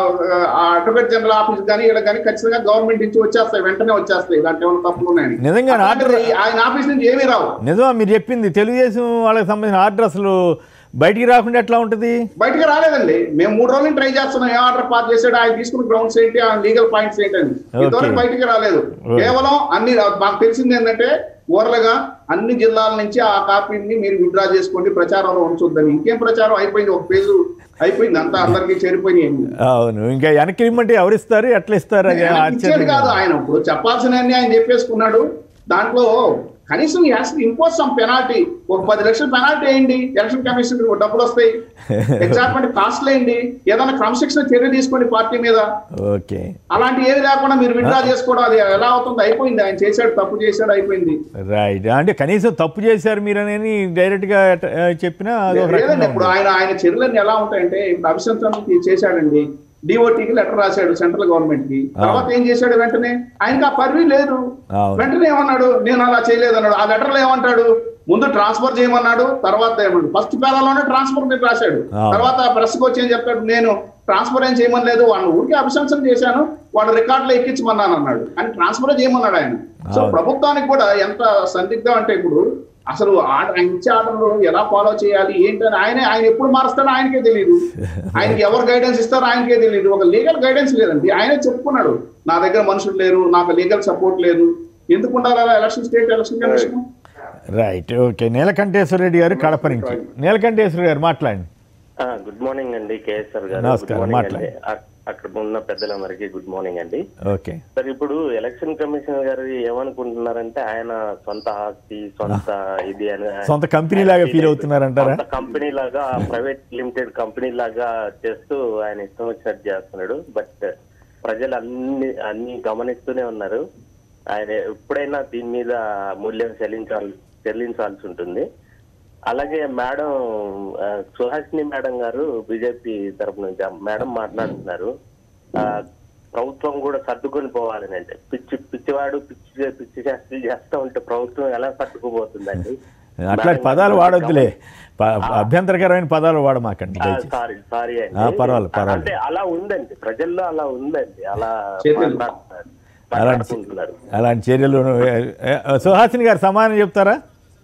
ఆ, అడ్వకేట్ జనరల్ ఆఫీస్ కానీ ఇక్కడ కానీ ఖచ్చితంగా గవర్నమెంట్ నుంచి వచ్చేస్తాయి వెంటనే వచ్చేస్తాయి దాంట్లో ఏమైనా తప్పులు ఉన్నాయని నిజంగా అలాంటిది ఆయన ఆఫీస్ నుంచి ఏమీ రావు నిజమా మీరు చెప్పింది తెలుగుదేశం వాళ్ళకి సంబంధించిన ఆర్డర్ అసలు బయటికి రాకుండా ఎట్లా ఉంటుంది బయటకు రాలేదండి మేము మూడు రోజులు ట్రై చేస్తున్నాం ఏ ఆర్డర్ పాస్ చేసాడు ఆయన తీసుకున్న గ్రౌండ్స్ ఏంటి ఆయన లీగల్ పాయింట్స్ ఏంటి అని ఇంతవరకు Okay. బయటికి రాలేదు Okay. కేవలం అన్ని మాకు తెలిసింది ఏంటంటే ఓవర్లుగా అన్ని జిల్లాల నుంచి ఆ కాపీని మీరు విత్డ్రా చేసుకోండి ప్రచారంలో ఉంచొద్దని ఇంకేం ప్రచారం అయిపోయింది ఒక పేజు అయిపోయింది అంతా అందరికీ చేరిపోయింది అవును ఇంకా వెనక్కి ఇమ్మంటే ఎవరు ఇస్తారు ఎట్లా ఇస్తారు అది ఇచ్చాడు ఆశ్చర్యం కాదు ఆయన ఇప్పుడు చెప్పాల్సిన ఆయన చెప్పేసుకున్నాడు దాంట్లో కనీసం ఇంపోజ్ సమ్ పెనాల్టీ ఒక పది లక్షల పెనాల్టీ వేయండి ఎలక్షన్ కమిషన్ డబ్బులు వస్తాయి ఎగ్జాక్ట్మెంట్ కాస్ట్ వేయండి ఏదైనా క్రమశిక్షణ చర్య తీసుకోండి పార్టీ మీద ఓకే అలాంటి ఏది లేకుండా మీరు విత్డ్రా చేసుకోవడం అది ఎలా అవుతుంది అయిపోయింది ఆయన చేశాడు తప్పు చేశాడు అయిపోయింది రైట్ అంటే కనీసం తప్పు చేశారు మీరు అని డైరెక్ట్గా చెప్పినా అది ఒక లేదండి రకంగా ఇప్పుడు ఉంది. ఆయన ఆయన చర్యలన్నీ ఎలా ఉంటాయంటే ఇప్పుడు అభిశంసనకి చేశాడండి డిఓటీకి లెటర్ రాశాడు సెంట్రల్ గవర్నమెంట్ కి తర్వాత ఏం చేశాడు వెంటనే ఆయనకి ఆ పరివి లేదు అవును. వెంటనే ఏమన్నాడు నేను అలా చేయలేదు అన్నాడు ఆ లెటర్ లో ఏమంటాడు ముందు ట్రాన్స్ఫర్ చేయమన్నాడు తర్వాత ఏమన్నాడు ఫస్ట్ పేరాలోనే ట్రాన్స్ఫర్ మీద రాశాడు అవును. తర్వాత ప్రెస్ వచ్చి ఏం చెప్తాడు నేను ట్రాన్స్ఫర్ ఏం చేయమని లేదు వాళ్ళని ఊరికే అభిశంసన చేశాను వాడు రికార్డులో ఎక్కించమన్నాను అన్నాడు అని ట్రాన్స్ఫర్ చేయమన్నాడు ఆయన సో అవును. ప్రభుత్వానికి కూడా ఎంత సందిగ్ధం అంటే ఇప్పుడు అసలు ఆ- ఆయన ఇచ్చే ఆర్డర్లు ఎలా ఫాలో చేయాలి ఏంటని ఆయన ఆయన ఎప్పుడు మారుస్తాడో ఆయనకే తెలియదు ఆయనకి ఎవరు గైడెన్స్ ఇస్తారో ఆయనకే తెలియదు ఒక లీగల్ గైడెన్స్ లేదండి ఆయనే చెప్పుకున్నాడు నా దగ్గర మనుషులు లేరు నాకు లీగల్ సపోర్ట్ లేదు ఎందుకు ఉండాలి అలా election state election commission right okay Neelakanteswara Reddy గారు కడప నుంచి నీలకంఠేశ్వర గారు మాట్లాడండి ఆ, గుడ్ మార్నింగ్ అండి కేఎస్ఆర్ గారు నమస్కారం, గుడ్ మార్నింగ్ మాట్లాడండి. అండి. అ- అక్కడ ఉన్న పెద్దలందరికీ గుడ్ మార్నింగ్ అండి ఓకే సార్ ఇప్పుడు ఎలక్షన్ కమిషనర్ గారు ఏమనుకుంటున్నారంటే ఆయన సొంత ఆస్తి సొంత ఇది అని సొంత కంపెనీ లాగా ఫీల్ అవుతున్నారంటారా సొంత కంపెనీ లాగా ప్రైవేట్ లిమిటెడ్ కంపెనీ లాగా చేస్తూ ఆయన ఇష్టం వచ్చినట్టు చేస్తున్నాడు బట్ ప్రజలు అన్ని అన్ని గమనిస్తూనే ఉన్నారు ఆయన ఎప్పుడైనా దీని మీద మూల్యం చెల్లించాలి చెల్లించాల్సి ఉంటుంది అలాగే మేడం ఆ, సుహాసిని మేడం గారు బీజేపీ తరపు నుంచి ఆ మేడం మాట్లాడుతున్నారు ఆ, ప్రభుత్వం కూడా సర్దుకొని పోవాలని అంటే పిచ్చి పిచ్చివాడు పిచ్చి చే- పిచ్చి చేస్తూ చేస్తూ ఉంటే ప్రభుత్వం ఎలా సర్దుకుపోతుందండి అట్లాంటి పదాలు వాడొద్దులే ప- అభ్యంతరకరమైన పదాలు వాడమాకండి దయచేసి సారీ సారీ ఆ, అండి పర్వాలేదు, పర్వాలేదు. అంటే అలా ఉందండి ప్రజల్లో అలా ఉందండి అలా చేతులు. మాట్లాడుతున్నారు అలాంటి మాట్లాడుకుంటున్నారు అలాంటి చర్యలు ఏ, ఏ, సుహాసిని గారు సమానం చెప్తారా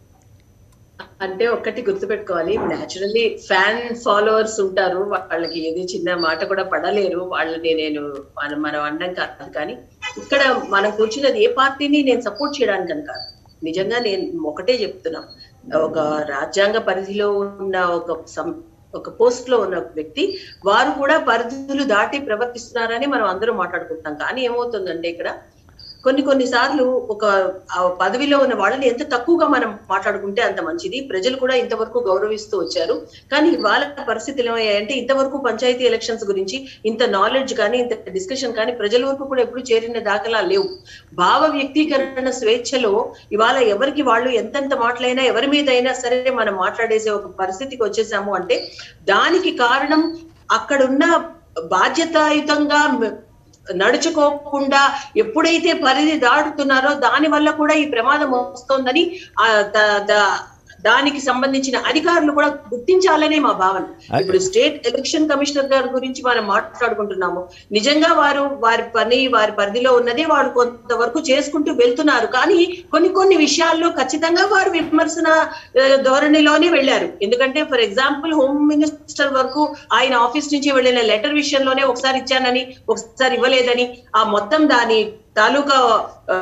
అంటే ఒక్కటి గుర్తుపెట్టుకోవాలి న్యాచురల్లీ ఫ్యాన్ ఫాలోవర్స్ ఉంటారు వాళ్ళకి ఏది చిన్న మాట కూడా పడలేరు వాళ్ళని నేను మనం మనం అనడం కాదు కానీ ఇక్కడ మనం కూర్చున్నది ఏ పార్టీని నేను సపోర్ట్ చేయడానికి అని కాదు నిజంగా నేను ఒకటే చెప్తున్నా ఒక రాజ్యాంగ పరిధిలో ఉన్న ఒక సం- ఒక పోస్ట్ లో ఉన్న వ్యక్తి వారు కూడా పరిధులు దాటి ప్రవర్తిస్తున్నారని మనం అందరూ మాట్లాడుకుంటాం కానీ ఏమవుతుందంటే ఇక్కడ కొన్ని కొన్ని సార్లు ఒక ఆ పదవిలో ఉన్న వాళ్ళని ఎంత తక్కువగా మనం మాట్లాడుకుంటే అంత మంచిది ప్రజలు కూడా ఇంతవరకు గౌరవిస్తూ వచ్చారు కానీ వాళ్ళ పరిస్థితులు ఏమయ్యాయంటే ఇంతవరకు పంచాయతీ ఎలక్షన్స్ గురించి ఇంత నాలెడ్జ్ కానీ ఇంత డిస్కషన్ కానీ ప్రజల వరకు కూడా ఎప్పుడు చేరిన దాఖలా లేవు భావ వ్యక్తీకరణ స్వేచ్ఛలో ఇవాళ ఎవరికి వాళ్ళు ఎంతెంత మాటలైనా ఎవరి మీద అయినా సరే మనం మాట్లాడేసే ఒక పరిస్థితికి వచ్చేసాము అంటే దానికి కారణం అక్కడున్న బాధ్యతాయుతంగా మ- నడుచుకోకుండా ఎప్పుడైతే పరిధి దాటుతున్నారో దాని వల్ల కూడా ఈ ప్రమాదం వస్తోందని ఆ ద- ద- దానికి సంబంధించిన అధికారులు కూడా గుర్తించాలనే మా భావన ఇప్పుడు స్టేట్ ఎలక్షన్ కమిషనర్ గారి గురించి మనం మాట్లాడుకుంటున్నాము నిజంగా వారు వారి పని వారి పరిధిలో ఉన్నది వారు కొంతవరకు చేసుకుంటూ వెళ్తున్నారు కానీ కొన్ని కొన్ని విషయాల్లో ఖచ్చితంగా వారు విమర్శన ఆ, ధోరణిలోనే వెళ్ళారు ఎందుకంటే ఫర్ ఎగ్జాంపుల్ హోమ్ మినిస్టర్ వరకు ఆయన ఆఫీస్ నుంచి వెళ్ళిన లెటర్ విషయంలోనే ఒకసారి ఇచ్చానని ఒకసారి ఇవ్వలేదని ఆ మొత్తం దాని తాలూకా ఆ,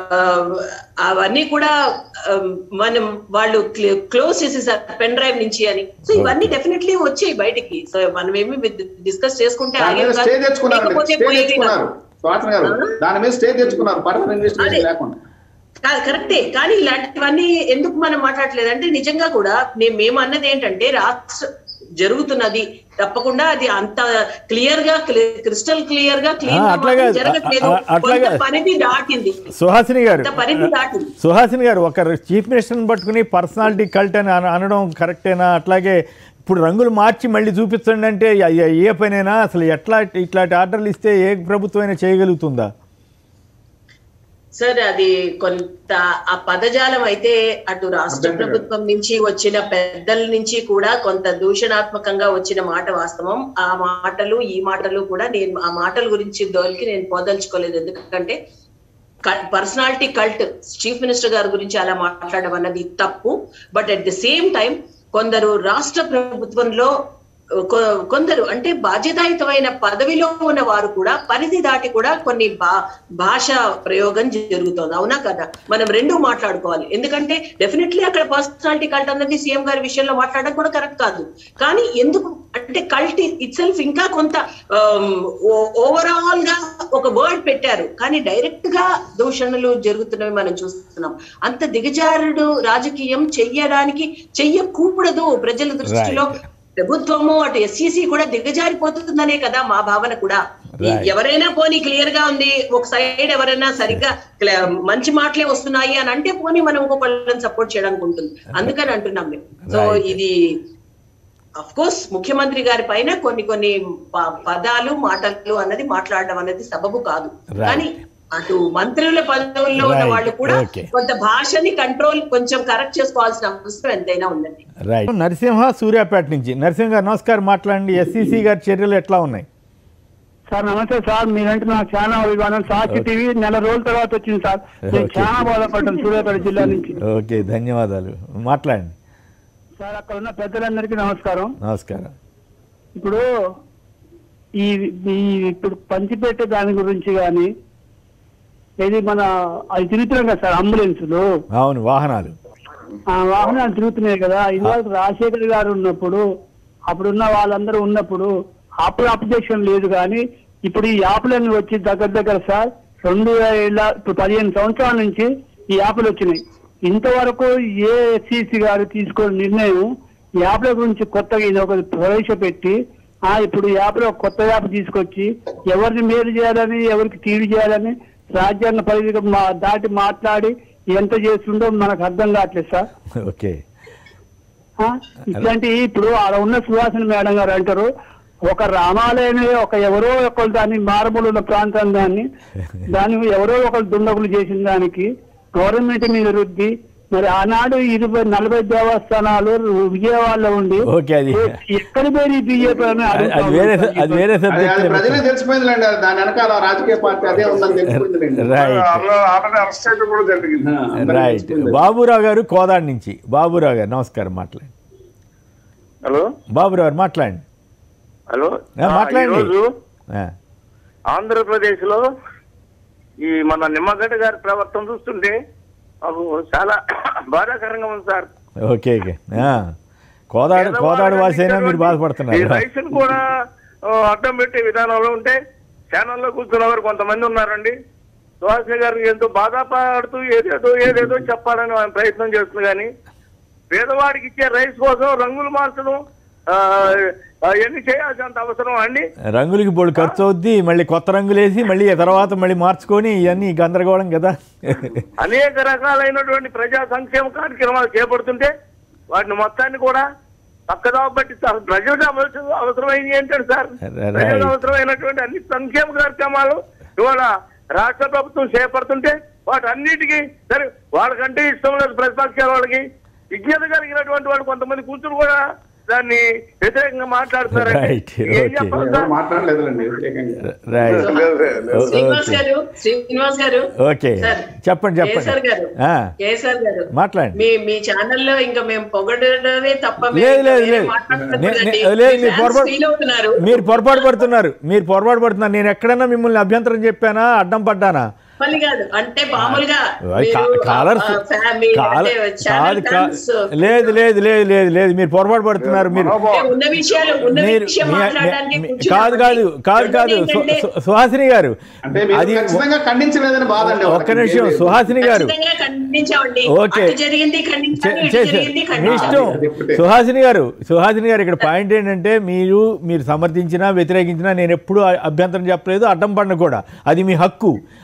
అవన్నీ కూడా ఆ, మనం వాళ్ళు క్లోజ్ చేసేసారు పెన్ డ్రైవ్ నుంచి అని సో ఇవన్నీ డెఫినెట్లీ వచ్చాయి బయటికి సో మనం ఏమి డిస్కస్ చేసుకుంటే దాని మీద ఆగేది కాదు. స్టే తెచ్చుకున్నారు లేకపోతే స్టే పోయేది తెచ్చుకున్నారు కాదు. స్వాతంత్ర గారు దాని మీద స్టే తెచ్చుకున్నారు పర్సనల్ ఇన్వెస్టిగేషన్ లేకుండా కాదు కరెక్టే కానీ ఇలాంటివన్నీ ఎందుకు మనం మాట్లాడలేదు అంటే నిజంగా కూడా నే- మేము అన్నది ఏంటంటే రాష్ట్ర జరుగుతున్నది తప్పకుండా అది అంత క్లియర్ గా క్రిస్టల్ క్లియర్ గా ఆ, క్లీన్ అట్లాగే జరగట్లేదు ఆ, అట్లాగే కొంత పరిధి దాటింది సుహాసిని గారు కొంత పరిధి దాటింది సుహాసిని గారు ఒక చీఫ్ మినిస్టర్ని పట్టుకుని పర్సనాలిటీ కల్ట్ అని అన- అనడం కరెక్టేనా అట్లాగే ఇప్పుడు రంగులు మార్చి మళ్ళీ చూపించండి అంటే ఏ- ఏ- ఏ పనైనా అసలు ఎట్లా ఇట్లాంటి ఆర్డర్లు ఇస్తే ఏ ప్రభుత్వం అయినా చేయగలుగుతుందా సార్ అది కొంత ఆ పదజాలం అయితే అటు రాష్ట్ర అభ్యంతరం. ప్రభుత్వం నుంచి వచ్చిన పెద్దల నుంచి కూడా కొంత దూషణాత్మకంగా వచ్చిన మాట వాస్తవం ఆ మాటలు ఈ మాటలు కూడా నేను ఆ మాటల గురించి దోలికి నేను పోదలుచుకోలేదు ఎందుకంటే పర్సనాలిటీ కల్ట్ చీఫ్ మినిస్టర్ గారి గురించి అలా మాట్లాడడం అన్నది తప్పు but at the same time కొందరు రాష్ట్ర ప్రభుత్వంలో కొ- కొందరు అంటే బాధ్యతాయుతమైన పదవిలో ఉన్న వారు కూడా పరిధి దాటి కూడా కొన్ని భా భాష ప్రయోగం జరుగుతోంది అవునా కదా మనం రెండు మాట్లాడుకోవాలి ఎందుకంటే డెఫినెట్లీ అక్కడ పర్సనాలిటీ కల్ట్ అన్నది సీఎం గారి విషయంలో మాట్లాడడం కూడా కరెక్ట్ కాదు కానీ ఎందుకు అంటే కల్ట్ ఇట్ సెల్ఫ్ ఇంకా కొంత ఓవరాల్ గా ఒక వర్డ్ పెట్టారు కానీ డైరెక్ట్ గా దూషణలు జరుగుతున్నవి మనం చూస్తున్నాం అంత దిగజారుడు రాజకీయం చెయ్యడానికి చెయ్యకూడదు ప్రజల దృష్టిలో ప్రభుత్వము అటు ఎస్సీసీ కూడా దిగజారిపోతుందనే కదా మా భావన కూడా ఈ Right. ఎవరైనా పోనీ క్లియర్ గా ఉంది ఒక సైడ్ ఎవరైనా సరిగ్గా clear- మంచి మాటలే వస్తున్నాయి అని అంటే పోనీ మనం ఇంకొకళ్ళని సపోర్ట్ చేయడానికి ఉంటుంది అందుకని అంటున్నాం మేము సో Right. ఇది అఫ్ కోర్స్ ముఖ్యమంత్రి గారి పైన కొన్ని కొన్ని ప- పదాలు మాటలు అన్నది మాట్లాడడం అనేది సబబు కాదు Right. కానీ అటు మంత్రుల పదవుల్లో ఉన్న Right. వాళ్ళు కూడా Okay. కొంత భాషని కంట్రోల్ కొంచెం కరెక్ట్ చేసుకోవాల్సిన అవసరం ఎంతైనా ఉందండి రైట్ నరసింహ సూర్యాపేట నుంచి నరసింహ గారు నమస్కారం మాట్లాడండి ఎస్సీసీ గారి చర్యలు ఎట్లా ఉన్నాయి సార్ నమస్తే సార్ మీరంటే నాకు చాలా అభిమానం సాక్షి టీవీ నెల రోజుల తర్వాత వచ్చింది సార్ నేను Okay. చాలా బాధపడ్డాను సూర్యాపేట జిల్లా నుంచి ఓకే ధన్యవాదాలు మాట్లాడండి సార్ అక్కడ ఉన్న పెద్దలందరికీ నమస్కారం నమస్కారం ఇప్పుడు ఈ ఈ ఇప్పుడు పంచిపెట్టే దాని గురించి కానీ ఇది మన అవి తిరుగుతున్నాం కదా సార్ అంబులెన్సులు అవును వాహనాలు ఆ వాహనాలు తిరుగుతున్నాయి కదా ఇదివరకు రాజశేఖర్ గారు ఉన్నప్పుడు అప్పుడున్న వాళ్ళందరూ ఉన్నప్పుడు అప్పుడు అప్డేషన్ లేదు కానీ ఇప్పుడు ఈ యాప్లన్నీ వచ్చి దగ్గర దగ్గర సార్ రెండు వేల ఇప్పుడు పదిహేను సంవత్సరాల నుంచి ఈ యాప్లు వచ్చినాయి ఇంతవరకు ఏ ఎస్సీసీ గారు తీసుకున్న నిర్ణయం ఈ యాప్ల గురించి కొత్తగా ఇది ఒక ప్రవేశపెట్టి ఆ ఇప్పుడు ఈ యాప్ లో కొత్త యాప్ తీసుకొచ్చి ఎవరిని మేలు చేయాలని ఎవరికి తీరు చేయాలని రాజ్యాంగ పరిధి మా- దాటి మాట్లాడి ఎంత చేస్తుండో మనకు అర్థం కావట్లేదు సార్ ఓకే ఆ? ఇట్లాంటి ఇప్పుడు ఆడ ఉన్న సువాసన మేడం గారు అంటారు ఒక రామాలయమే ఒక ఎవరో ఒకరు దాన్ని మారుమూల ఉన్న ప్రాంతం దాన్ని దాన్ని ఎవరో ఒకరు దుండగులు చేసిన దానికి గవర్నమెంట్ మీద రుద్ది మరి ఆనాడు ఇరవై నలభై దేవస్థానాలు విజయవాడలో ఉండి ఓకే, అది- ఎక్కడ పోయి బీజేపీ అని అది- అది వేరే అది వేరే అది అది సబ్జెక్ట్ ప్రజలే తెలిసిపోయిందిలేండి అది దాని వెనకాల రాజకీయ పార్టీ అదే ఉందని తెలిసిపోయిందిలేండి రైట్ ఆల్రెడీ అరెస్ట్ చేయడం కూడా జరిగింది ఆ, అందరికీ రైట్ తెలిసిపోయింది. బాబురావు గారు కోదాడు నుంచి బాబురావు గారు నమస్కారం మాట్లాడండి హలో బాబురావు గారు మాట్లాడండి హలో ఆ, మాట్లాడండి. ఈరోజు ఆ, ఆంధ్రప్రదేశ్ లో ఈ మన నిమ్మగడ్డ గారి ప్రవర్తన చూస్తుంటే మాకు చాలా బాధాకరంగా ఉంది సార్ ఓకే ఓకే ఆ, కోదాడు కోదాడు వాసైనా మీరు ఈ బాధపడుతున్నారు రైతును కూడా ఆ, అడ్డం పెట్టే విధానంలో ఉంటే ఛానల్లో కూర్చున్న వారు కొంతమంది ఉన్నారండి సుహాసిని గారికి ఎంతో బాధపడుతూ ఏదేదో ఏదేదో చెప్పాలని ఆయన ప్రయత్నం చేస్తుంది కానీ పేదవాడికి ఇచ్చే రైస్ కోసం రంగులు మార్చడం ఆ, ఆ, ఎన్ని చేయాల్సినంత అవసరం అండి రంగులకి బోడు ఖర్చు అవుద్ది మళ్ళీ కొత్త రంగులు వేసి మళ్ళీ ఆ తర్వాత మళ్ళీ మార్చుకొని ఇవన్నీ గందరగోళం కదా అనేక రకాలైనటువంటి ప్రజా సంక్షేమ కార్యక్రమాలు చేపడుతుంటే వాటిని మొత్తాన్ని కూడా పక్కదావ బట్టి అసలు ప్రజలకు అవసరం అవసరమైనవి ఏంటంటే సార్ Right. ప్రజలకు అవసరమైనటువంటి అన్ని సంక్షేమ కార్యక్రమాలు ఇవాళ రాష్ట్ర ప్రభుత్వం చేపడుతుంటే వాటన్నిటికీ సరే వాళ్ళకంటే ఇష్టం లేదు ప్రతిపక్షాల వాళ్ళకి విజ్ఞత కలిగినటువంటి వాళ్ళు కొంతమంది కూర్చుని కూడా దాన్ని వ్యతిరేకంగా మాట్లాడుతున్నారండి Right. ఏం Okay. చెప్పాలి ఎవరు సార్ మాట్లాడలేదులేండి వ్యతిరేకంగా రైట్ లేదు, లేదు. శ్రీనివాస్ ఓకే గారు శ్రీనివాస్ గారు ఓకే సార్, చెప్పండి కేసర్ చెప్పండి గారు ఆ, కేసర్ గారు మాట్లాడండి మీ మీ ఛానల్లో ఇంకా మేము పొగడమే తప్ప మేము లేదు లేదు వేరే లేదు మాట్లాడకూడదండి. నే- నే- లేదు మీ మీరు fans పొరపాటు feel అవుతున్నారు మీరు పొరపాటు పడుతున్నారు మీరు పొరపాటు పడుతున్నారు నేను ఎక్కడన్నా మిమ్మల్ని అభ్యంతరం చెప్పానా అడ్డం పడ్డానా పని కాదు అంటే మామూలుగా అయ్ కా- మీరు, కాలర్స్ ఆ, family, కాల- అంటే channel కాదు కా- fans, లేదు లేదు లేదు లేదు లేదు మీరు పొరపాటు పడుతున్నారు మీరు అంటే ఉన్న విషయాలు ఉన్న మీరు విషయం మీ- మాట్లాడడానికి మీ- కూర్చున్నాం. కాదు కాదు కాదు కాదు సు- ఏంటంటే, సు- సుహాసిని గారు అంటే మీరు అది ఖచ్చితంగా ఖండించలేదని బాధ అండి ఒక్క వాళ్ళకి. నిమిషం లేదు. సుహాసిని గారు ఖచ్చితంగా ఖండించామండి ఓకే. అటు జరిగింది చే- ఖండించాలి ఇటు చేసే జరిగింది మీ ఖండించాలి ఇష్టం అది ఇప్పుడే. సుహాసిని గారు సుహాసిని గారు ఇక్కడ పాయింట్ ఏంటంటే మీరు మీరు సమర్థించినా వ్యతిరేకించినా నేను ఎప్పుడూ అ- అభ్యంతరం చెప్పలేదు అడ్డం పడిన కూడా అది మీ హక్కు అట్లా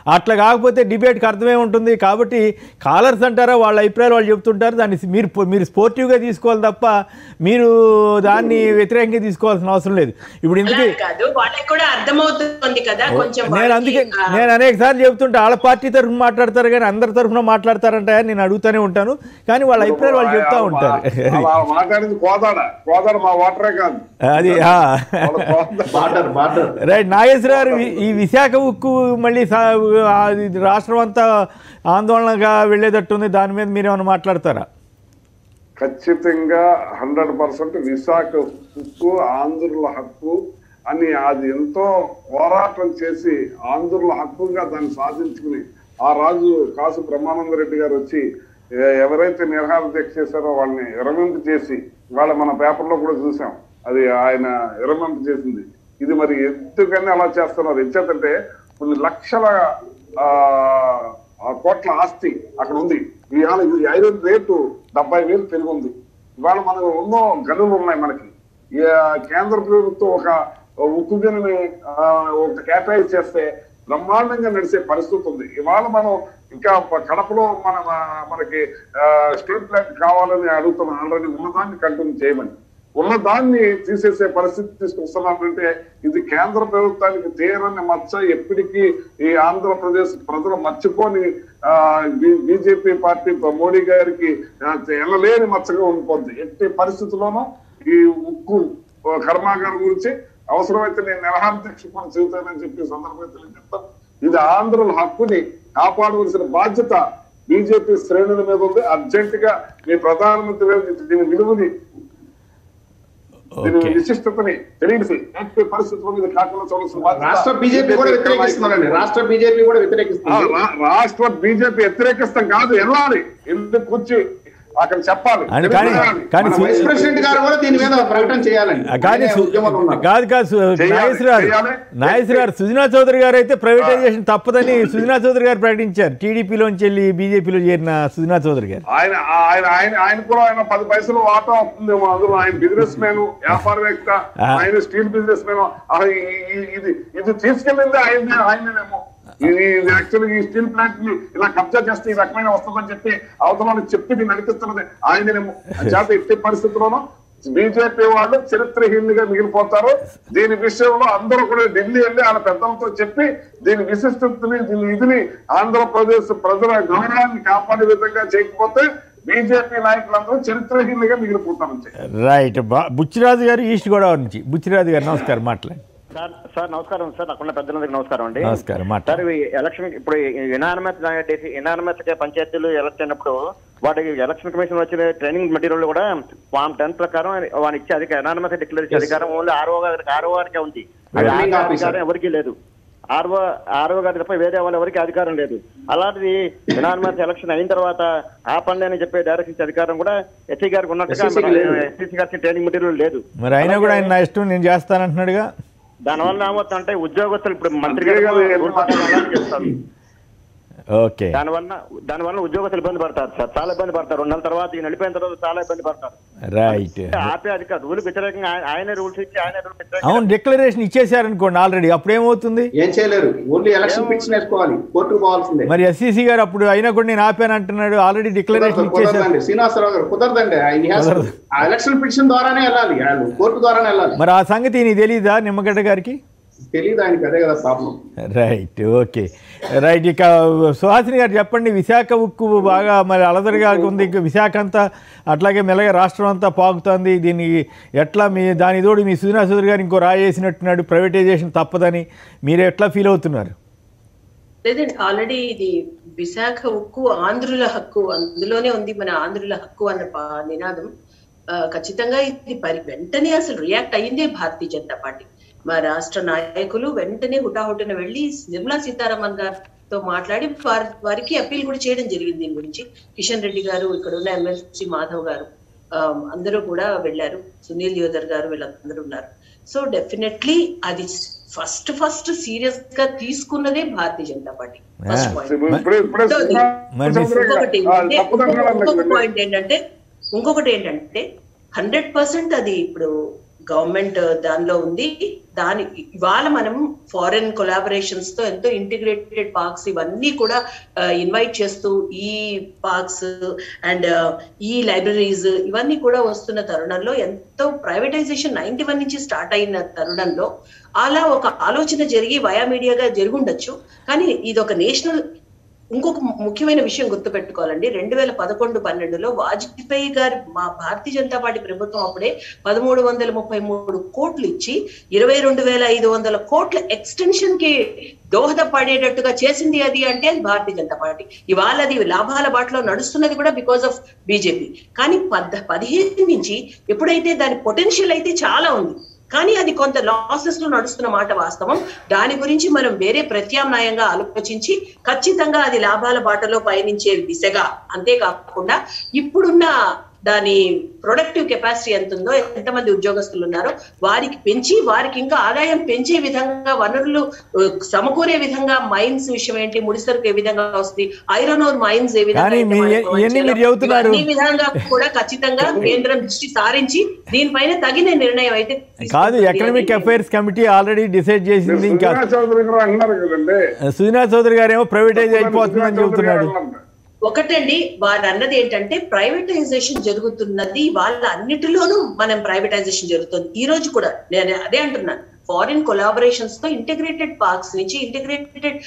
కాకపోతే డిబేట్కి అర్థమే ఉంటుంది కాబట్టి కాలర్స్ అంటారా వాళ్ళ అభిప్రాయాలు వాళ్ళు చెప్తుంటారు దాన్ని మీరు మీరు స్పోర్టివ్గా తీసుకోవాలి తప్ప మీరు దాన్ని వ్యతిరేకంగా తీసుకోవాల్సిన అవసరం లేదు ఇప్పుడు ఇందుకే అలా కాదు వాళ్ళకి కూడా అర్థమవుతుంది కదా కొంచెం నేను వాళ్ళకి, అందుకే ఆ, నేను అనేక సార్లు చెప్తుంటా వాళ్ళ పార్టీ తరఫున మాట్లాడతారు కానీ అందరి తరఫున మాట్లాడతారంట అని నేను అడుగుతూనే ఉంటాను కానీ వాళ్ళ అభిప్రాయాలు వాళ్ళు చెప్తా ఉంటారు అలా మాట్లాడింది కోదాడ కోదాడ మా వాటరే కాదు అది వాళ్ళ Kodada. Border border right Nageswara గారు ఈ- ఈ విశాఖ ఉక్కు మళ్ళీ సా- ఆ, ఇది రాష్ట్రం అంతా ఆందోళనగా వెళ్ళేటట్టుంది దాని మీద మీరు ఏమైనా మాట్లాడతారా ఖచ్చితంగా హండ్రెడ్ పర్సెంట్ విశాఖ హక్కు ఆంధ్రుల హక్కు అని అది ఎంతో పోరాటం చేసి ఆంధ్రుల హక్కుగా దాన్ని సాధించుకుని ఆ రాజు కాసు బ్రహ్మానంద రెడ్డి గారు వచ్చి ఎ- ఎవరైతే నిర్హార దీక్ష చేశారో వాళ్ళని విరమింపు చేసి వాళ్ళ మన పేపర్లో కూడా చూసాం అది ఆయన విరమింపు చేసింది ఇది మరి ఎందుకని అలా చేస్తున్నారు ఎంచేతంటే కొన్ని లక్షల ఆ ఆ కోట్ల ఆస్తి అక్కడ ఉంది ఇవాళ ఇది ఐరన్ రేటు డెబ్బై వేలు పెరిగి ఉంది ఇవాళ మనకు ఎన్నో గనులు ఉన్నాయి మనకి ఈ, ఆ, కేంద్ర ప్రభుత్వం ఒక ఉక్కు గనిని ఆ, ఒక కేటాయించి చేస్తే బ్రహ్మాండంగా నడిచే పరిస్థితి ఉంది ఇవాళ మనం ఇంకా ప- కడపలో మన మన- మనకి స్టీల్ ప్లాంట్ కావాలని అడుగుతున్నాం ఆల్రెడీ ఉన్నదాన్ని కంటిన్యూ చేయమని ఉన్నదాన్ని తీసేసే పరిస్థితి తీసుకొస్తున్నారంటే ఇది కేంద్ర ప్రభుత్వానికి తీరని మచ్చ ఎప్పటికీ ఈ ఆంధ్రప్రదేశ్ ప్రజలు మర్చిపోని బీజేపీ పార్టీ మోడీ గారికి ఆ, ఎనలేని మచ్చగా ఉండిపోద్ది ఎట్టి పరిస్థితుల్లోనూ ఈ ఉక్కు ఆ, కర్మాగారం గురించి అవసరమైతే నేను నిరహార దీక్ష కూడా చెబుతానని చెప్పి ఈ సందర్భంగా తెలియజేస్తాను ఇది ఆంధ్రుల హక్కుని కాపాడవలసిన బాధ్యత బీజేపీ శ్రేణుల మీద ఉంది అర్జెంట్ గా మీ ప్రధానమంత్రి గారు దీని విలువని దీని ఓకే విశిష్టతని తెలియసి ఎట్టి పరిస్థితుల్లో ఇది కాకుండా చూడాల్సిన బాధ్యత రాష్ట్ర బీజేపీ కూడా వ్యతిరేకిస్తున్నారండి రాష్ట్ర బీజేపీ కూడా ఆ, వ్యతిరేకిస్తుంది రా- రాష్ట్ర బీజేపీ వ్యతిరేకిస్తాం కాదు వెళ్ళాలి ఎందుకు కూర్చి అక్కడ చెప్పాలి అని కానీ తెలియాలి. కానీ మన వైస్ ప్రెసిడెంట్ గారు కూడా దీని మీద ప్రకటన చేయాలండి కానీ ఆయనే సు- ఉద్యమంలో ఉన్నారు. కాదు కాదు సు- చేయాలి, నాగేశ్వర గారు చేయాలి. నాగేశ్వర గారు సుజనా చౌదరి గారు అయితే ప్రైవేటైజేషన్ తప్పదని సుజనా చౌదరి గారు ప్రకటించారు టీడీపీలోంచి వెళ్ళి బీజేపీలో చేరిన సుజనా చౌదరి గారు ఆయన ఆయన ఆయన ఆయన కూడా ఆయన పది పైసలు వాటా వస్తుందేమో అందులో ఆయన బిజినెస్ మ్యాన్ వ్యాపారవేత్త ఆ. ఆయన స్టీల్ బిజినెస్ మ్యాన్ ఇది ఇది తీసుకెళ్ళింది ఆయన ఆయననేమో ఇది యాక్చువల్లీ ఈ స్టీల్ ప్లాంట్ ని ఇలా కబ్జా చేస్తే ఈ రకమైన వస్తుందని చెప్పి అవతల వాళ్ళకి చెప్పి దీన్ని నడిపిస్తున్నది ఆయననేమో చేత ఎట్టి పరిస్థితుల్లోనూ బీజేపీ వాళ్ళు చరిత్రహీనులుగా మిగిలిపోతారు దీని విషయంలో అందరూ కూడా ఢిల్లీ వెళ్ళి ఆయన పెద్దలతో చెప్పి దీని విశిష్టతని దీని ఇదిని ఆంధ్రప్రదేశ్ ప్రజల గౌరవాన్ని కాపాడే విధంగా చేయకపోతే బీజేపీ నాయకులందరూ చరిత్రహీనులుగా మిగిలిపోతారని చెప్పి రైట్ బా- బుచ్చిరాజు గారు ఈస్ట్ గోదావరి నుంచి బుచ్చిరాజు గారు నమస్కారం మాట్లాడండి సార్ సార్ నమస్కారం సార్ అక్కడ పెద్దలందరికీ నమస్కారం అండి నమస్కారం, మాట్లాడండి. సార్ ఇవి ఎలక్షన్ ఇప్పుడు ఎనానమస్ ఎనానమస్ పంచాయతీలు ఎలక్ట్ అయినప్పుడు వాటికి ఎలక్షన్ కమిషన్ వచ్చిన ట్రైనింగ్ మెటీరియల్ కూడా ఫామ్ టెన్ ప్రకారం వాని ఇచ్చే అధికారం ఎనానమస్ డిక్లేర్ చేసే అధికారం ఓన్లీ ఆర్ఓ గారికి ఆర్ఓ గారికే ఉంది అది Returning ఆర్ఓ officer. అధికారం ఎవరికీ లేదు ఆర్ఓ ఆర్ఓ గారి తప్ప వేరే వాళ్ళ ఎవరికి అధికారం లేదు అలాంటిది ఎనానమస్ ఎలక్షన్ అయిన తర్వాత ఆపండి అని చెప్పే డైరెక్షన్ ఇచ్చే అధికారం కూడా ఎస్సీ గారికి ఉన్నట్టుగా SEC కి లేదు. ఎస్సీ గారికి ట్రైనింగ్ మెటీరియల్ లేదు మరి అయినా కూడా ఆయన నా ఇష్టం నేను చేస్తానంటున్నాడుగా దానివల్ల ఏమవుతుందంటే ఉద్యోగస్తులు ఇప్పుడు మంత్రి అంతే గారు కదా, రూల్ ప్రకారం అలానే చేస్తారు ఓకే దానివల్ల దానివల్ల ఉద్యోగస్తులు ఇబ్బంది పడతారు సార్ చాలా ఇబ్బంది పడతారు రెండు నెలల తర్వాత ఈయన వెళ్ళిపోయిన తర్వాత చాలా ఇబ్బంది పడతారు రైట్ ఆపే అధికారం రూల్ వ్యతిరేకంగా ఆయన- ఆయనే రూల్స్ ఇచ్చి ఆయనే రూల్ వ్యతిరేకంగా అవును డిక్లరేషన్ ఇచ్చేసారనుకోండి ఆల్రెడీ అప్పుడు ఏమవుతుంది ఏం చేయలేరు ఓన్లీ ఎలక్షన్ ఫిక్స్ వేసుకోవాలి కోర్టుకు పోవాల్సిందే మరి ఎస్సీసీ గారు అప్పుడు అయినా కూడా నేను ఆపాను అంటున్నాడు ఆల్రెడీ డిక్లరేషన్ కుదరదు, ఇచ్చేసారు కుదరదండి శ్రీనివాసరావు గారు కుదరదండి ఆయన has to- కుదరదు. ఆ ఎలక్షన్ పిటిషన్ ద్వారానే వెళ్ళాలి వాళ్ళు కోర్టు ద్వారానే వెళ్ళాలి మరి ఆ సంగతి నీకు తెలీదా నిమ్మగడ్డ గారికి తెలియదు ఆయనకి అదే కదా ప్రాబ్లం రైట్ ఓకే రైట్ ఇక సుహాసిని గారు చెప్పండి విశాఖ ఉక్కు బాగా మరి అలదరిగా ఉంది ఇక విశాఖ అంతా అట్లాగే మెల్లగా రాష్ట్రం అంతా పాకుతుంది దీన్ని ఎట్లా మీ దాని తోడు మీ సుజనా చౌదరి గారు ఇంకో రాయి వేసినట్టున్నాడు ప్రైవేటైజేషన్ తప్పదని మీరు ఎట్లా ఫీల్ అవుతున్నారు లేదండి ఆల్రెడీ ఇది విశాఖ ఉక్కు ఆంధ్రుల హక్కు అందులోనే ఉంది మన ఆంధ్రుల హక్కు అన్న పా- నినాదం ఆ, ఖచ్చితంగా ఇది పరి వెంటనే అసలు రియాక్ట్ అయ్యిందే భారతీయ జనతా పార్టీ మా రాష్ట్ర నాయకులు వెంటనే హుటాహుటిన వెళ్ళి నిర్మలా సీతారామన్ గారితో మాట్లాడి వారి వారికి అప్పీల్ కూడా చేయడం జరిగింది దీని గురించి కిషన్ రెడ్డి గారు ఇక్కడ ఉన్న ఎమ్మెల్సీ మాధవ్ గారు ఆ, అందరూ కూడా వెళ్ళారు సునీల్ యోదర్ గారు వీళ్ళందరూ ఉన్నారు సో డెఫినెట్లీ అది ఫస్ట్ ఫస్ట్ సీరియస్ గా తీసుకున్నదే భారతీయ జనతా పార్టీ ఫస్ట్ పాయింట్ ఇప్పుడే ఇప్పుడే So, సుమా మరి మీ- చౌదరి గారు, ఇంకొకటి ఆ, ఏంటంటే, తప్పుదండ ఇంకొక- ఇంకొక వాళ్ళకి పాయింట్ ఏంటంటే ఇంకొకటి ఏంటంటే హండ్రెడ్ పర్సెంట్ అది ఇప్పుడు గవర్నమెంట్ దానిలో ఉంది దాని ఇవాళ మనం ఫారెన్ కొలాబరేషన్స్ తో ఎంతో ఇంటిగ్రేటెడ్ పార్క్స్ ఇవన్నీ కూడా ఇన్వైట్ చేస్తూ ఈ పార్క్స్ అండ్ ఈ లైబ్రరీస్ ఇవన్నీ కూడా వస్తున్న తరుణంలో ఎంతో ప్రైవేటైజేషన్ నైన్టీ వన్ నుంచి స్టార్ట్ అయిన తరుణంలో అలా ఒక ఆలోచన జరిగి వయా మీడియాగా జరుగుండొచ్చు కానీ ఇది ఒక నేషనల్ ఇంకొక ముఖ్యమైన విషయం గుర్తుపెట్టుకోవాలండి రెండు వేల పదకొండు పన్నెండులో వాజ్పేయి గారు మా భారతీయ జనతా పార్టీ ప్రభుత్వం అప్పుడే పదమూడు వందల ముప్పై మూడు కోట్లు ఇచ్చి ఇరవై రెండు వేల ఐదు వందల కోట్ల ఎక్స్టెన్షన్ కి దోహదపడేటట్టుగా చేసింది అది అంటే అది భారతీయ జనతా పార్టీ ఇవాళ అది లాభాల బాటలో నడుస్తున్నది కూడా బికాస్ ఆఫ్ బీజేపీ కానీ పద్ పదిహేను నుంచి ఎప్పుడైతే దాని పొటెన్షియల్ అయితే చాలా ఉంది కానీ అది కొంత లాసెస్ లో నడుస్తున్న మాట వాస్తవం దాని గురించి మనం వేరే ప్రత్యామ్నాయంగా ఆలోచించి ఖచ్చితంగా అది లాభాల బాటలో పయనించే దిశగా అంతేకాకుండా ఇప్పుడున్న దాని ప్రొడక్టివ్ కెపాసిటీ ఎంత ఉందో ఎంతమంది ఉద్యోగస్తులు ఉన్నారో వారికి పెంచి వారికి ఇంకా ఆదాయం పెంచే విధంగా వనరులు ఆ, సమకూరే విధంగా మైన్స్ విషయం ఏంటి ముడిసరుకు ఏ విధంగా వస్తుంది ఐరన్ ఓర్ మైన్స్ ఏ విధంగా కానీ అయితే మీ- మనకు ఇవన్నీ మీరు వచ్చేలా- చెబుతున్నారు. ఇవన్నీ విధంగా కూడా ఖచ్చితంగా కేంద్రం దృష్టి సారించి దీనిపైన తగిన నిర్ణయం అయితే కాదు economic affairs committee already decide చేసింది ఇంకా సుజనా చౌదరి గారు అన్నారు కదండి సుజనా చౌదరి గారు ఏమో ప్రైవేటైజ్ అయిపోతుందని చెబుతున్నాడు ఒకటండి వారు అన్నది ఏంటంటే ప్రైవేటైజేషన్ జరుగుతున్నది వాళ్ళ అన్నిటిలోనూ మనం ప్రైవేటైజేషన్ జరుగుతుంది ఈ రోజు కూడా నేను అదే అంటున్నాను ఫారిన్ కొలాబరేషన్స్ తో ఇంటిగ్రేటెడ్ పార్క్స్ నుంచి ఇంటిగ్రేటెడ్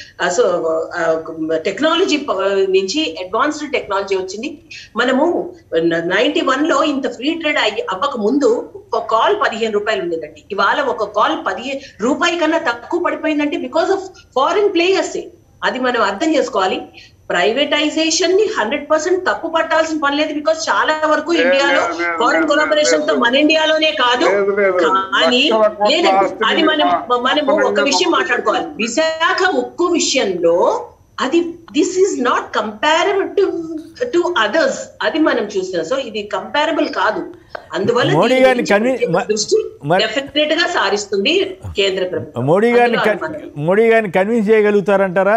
టెక్నాలజీ నుంచి అడ్వాన్స్డ్ టెక్నాలజీ వచ్చింది మనము నైన్టీ వన్ లో ఇంత ఫ్రీ ట్రేడ్ అయ్యి అవ్వక ముందు ఒక కాల్ పదిహేను రూపాయలు ఉండేదండి ఇవాళ ఒక కాల్ పదిహేను రూపాయి కన్నా తక్కువ పడిపోయిందంటే బికాస్ ఆఫ్ ఫారిన్ ప్లేయర్స్ అది మనం అర్థం చేసుకోవాలి ప్రైవేటైజేషన్ ని హండ్రెడ్ పర్సెంట్ తప్పు పట్టాల్సిన పని లేదు బికాస్ చాలా వరకు లేదు, ఇండియాలో లేదు, లేదు, ఫారిన్ లేదు, కొలాబరేషన్ తో లేదు. మన ఇండియాలోనే కాదు లేదు, లేదు. కానీ లక్షల కోట్ల లేదండి ఆస్తిని అది మనం మా- మనము ఒక విషయం మాట్లాడుకోవాలి విశాఖ ఉక్కు విషయంలో అది this is not comparative to others అది మనం చూస్తున్నాం సో ఇది కంపారబుల్ కాదు అందువల్ల మోడీ దీని గారిని గురించి కన్వి- ప్రత్యేక మ- దృష్టి మరి- డెఫినెట్ గా సారిస్తుంది కేంద్ర ప్రభుత్వం మోడీ గారిని అందులో కన్- అనుమానం మోడీ గారిని కన్విన్స్ చేయగలుగుతారంటారా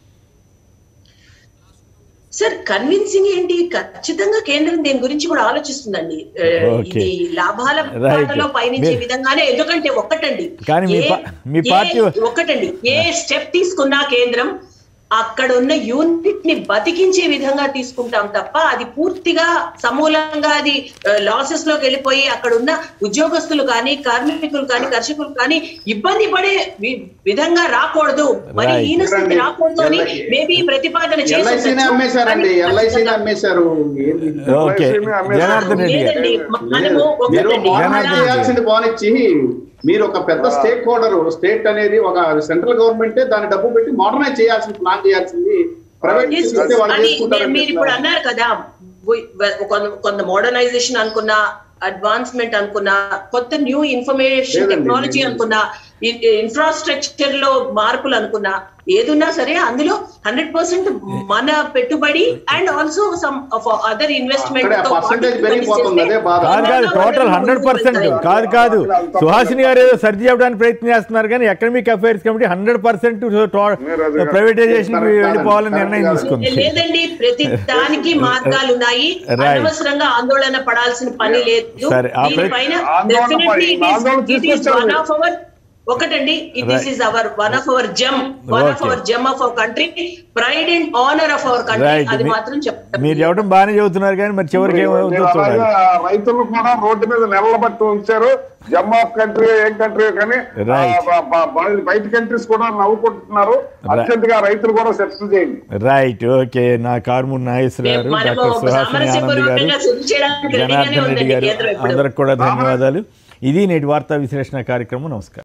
సార్ కన్విన్సింగ్ ఏంటి ఖచ్చితంగా కేంద్రం దీని గురించి కూడా ఆలోచిస్తుందండి ఏ, Okay. ఇది లాభాల Right. బాటలో పయనించే మీరు- విధంగానే ఎందుకంటే ఒక్కటండి కానీ మీ ఏ- పా- మీ ఏ- పార్టీ- ఒక్కటండి ఏ స్టెప్ తీసుకున్నా కేంద్రం అక్కడ ఉన్న యూనిట్ ని బతికించే విధంగా తీసుకుంటాం తప్ప అది పూర్తిగా సమూలంగా అది లాసెస్ లోకి వెళ్ళిపోయి అక్కడ ఉన్న ఉద్యోగస్తులు కానీ కార్మికులు కానీ కర్షకులు కానీ ఇబ్బంది పడే వి- విధంగా రాకూడదు మరి Right. ఈయన స్థితి చూడండి, రాకూడదు అని LIC మేబీ ప్రతిపాదన చేసి ఎల్ఐసీనే ఉండొచ్చు. అమ్మేశారండి కానీ ఎల్ఐసీని అమ్మేశారు ఏంది? ఓకే LIC ని అమ్మేశారు. జనార్దన్ రెడ్డి గారు లేదండి మనము మీరు ఒకటండి బాన్ జనార్దన్ రెడ్డి. చేయాల్సింది బాన్ ఇచ్చి మీరు ఒక పెద్ద స్టేక్ హోల్డర్ స్టేట్ అనేది ఒక సెంట్రల్ గవర్నమెంటే దాని డబ్బు పెట్టి మోడర్నైజ్ చేయాల్సింది ప్లాన్ చేయాల్సింది ప్రైవేట్ Yes, చేస్తే వాళ్ళు అది చేసుకుంటారని మీరు ఇప్పుడు అన్నారు కదా వి- వ- కొంత కొంత మోడర్నైజేషన్ అనుకున్నా అడ్వాన్స్మెంట్ అనుకున్నా కొత్త న్యూ ఇన్ఫర్మేషన్ లేదండి, టెక్నాలజీ లేదు. అనుకున్నా ఇన్ఫ్రాస్ట్రక్చర్ లో మార్పులు అనుకున్నా ఏదున్నా సరే అందులో హండ్రెడ్ పర్సెంట్ మన పెట్టుబడి and also some other investment అక్కడే పర్సంటేజ్ పెరిగిపోతుంది అదే బాధ కాదు కాదు టోటల్ హండ్రెడ్ పర్సెంట్ కాదు కాదు సుహాసిని గారు ఏదో సర్ది చెప్పడానికి ప్రయత్నం చేస్తున్నారు కానీ economic affairs committee hundred percent privatization వెళ్ళిపోవాలని నిర్ణయం తీసుకుంది లేదండి ప్రతి దానికి మార్గాలు ఉన్నాయి Right. అనవసరంగా ఆందోళన పడాల్సిన పని లేదు సరే, ఆ ప్రతి- దీనిపైన ఆందోళన డెఫినెట్లీ పడి- ఆందోళన తీసుకొచ్చారు. వన్ ఆఫ్ అవర్ ఒకటండి this is our one of our gem one of Okay. Our gem of our country pride and honour of our country right అది మాత్రం చెప్తాను మీరు చెప్పడం బాగానే చెబుతున్నారు కానీ మరి చివరికి ఏమవుతుందో చూడాలి అలాగే రైతులు కూడా రోడ్డు మీద నిలబట్టి ఉంచారు జమ్మూ ఆఫ్ కంట్రీ ఏం కంట్రీ కానీ Right. ఆ, బ- బ- బ- బయట కంట్రీస్ కూడా నవ్వుకుంటున్నారు అర్జెంట్ గా రైతులు కూడా సెటిల్ చేయండి రైట్ ఓకే నా కార్మూర్ నాగేశ్వర గారు మనము డాక్టర్ సుహాసిని ఆనంద్ గారు సామరస్యపూర్వకంగా శుద్ధి చేయడానికి రెడీగానే జనార్దన్ రెడ్డి ఉందండి గారు కేంద్రం ఇప్పుడు అందరికి కూడా ధన్యవాదాలు ఇది నేటి వార్తా విశ్లేషణ కార్యక్రమం నమస్కారం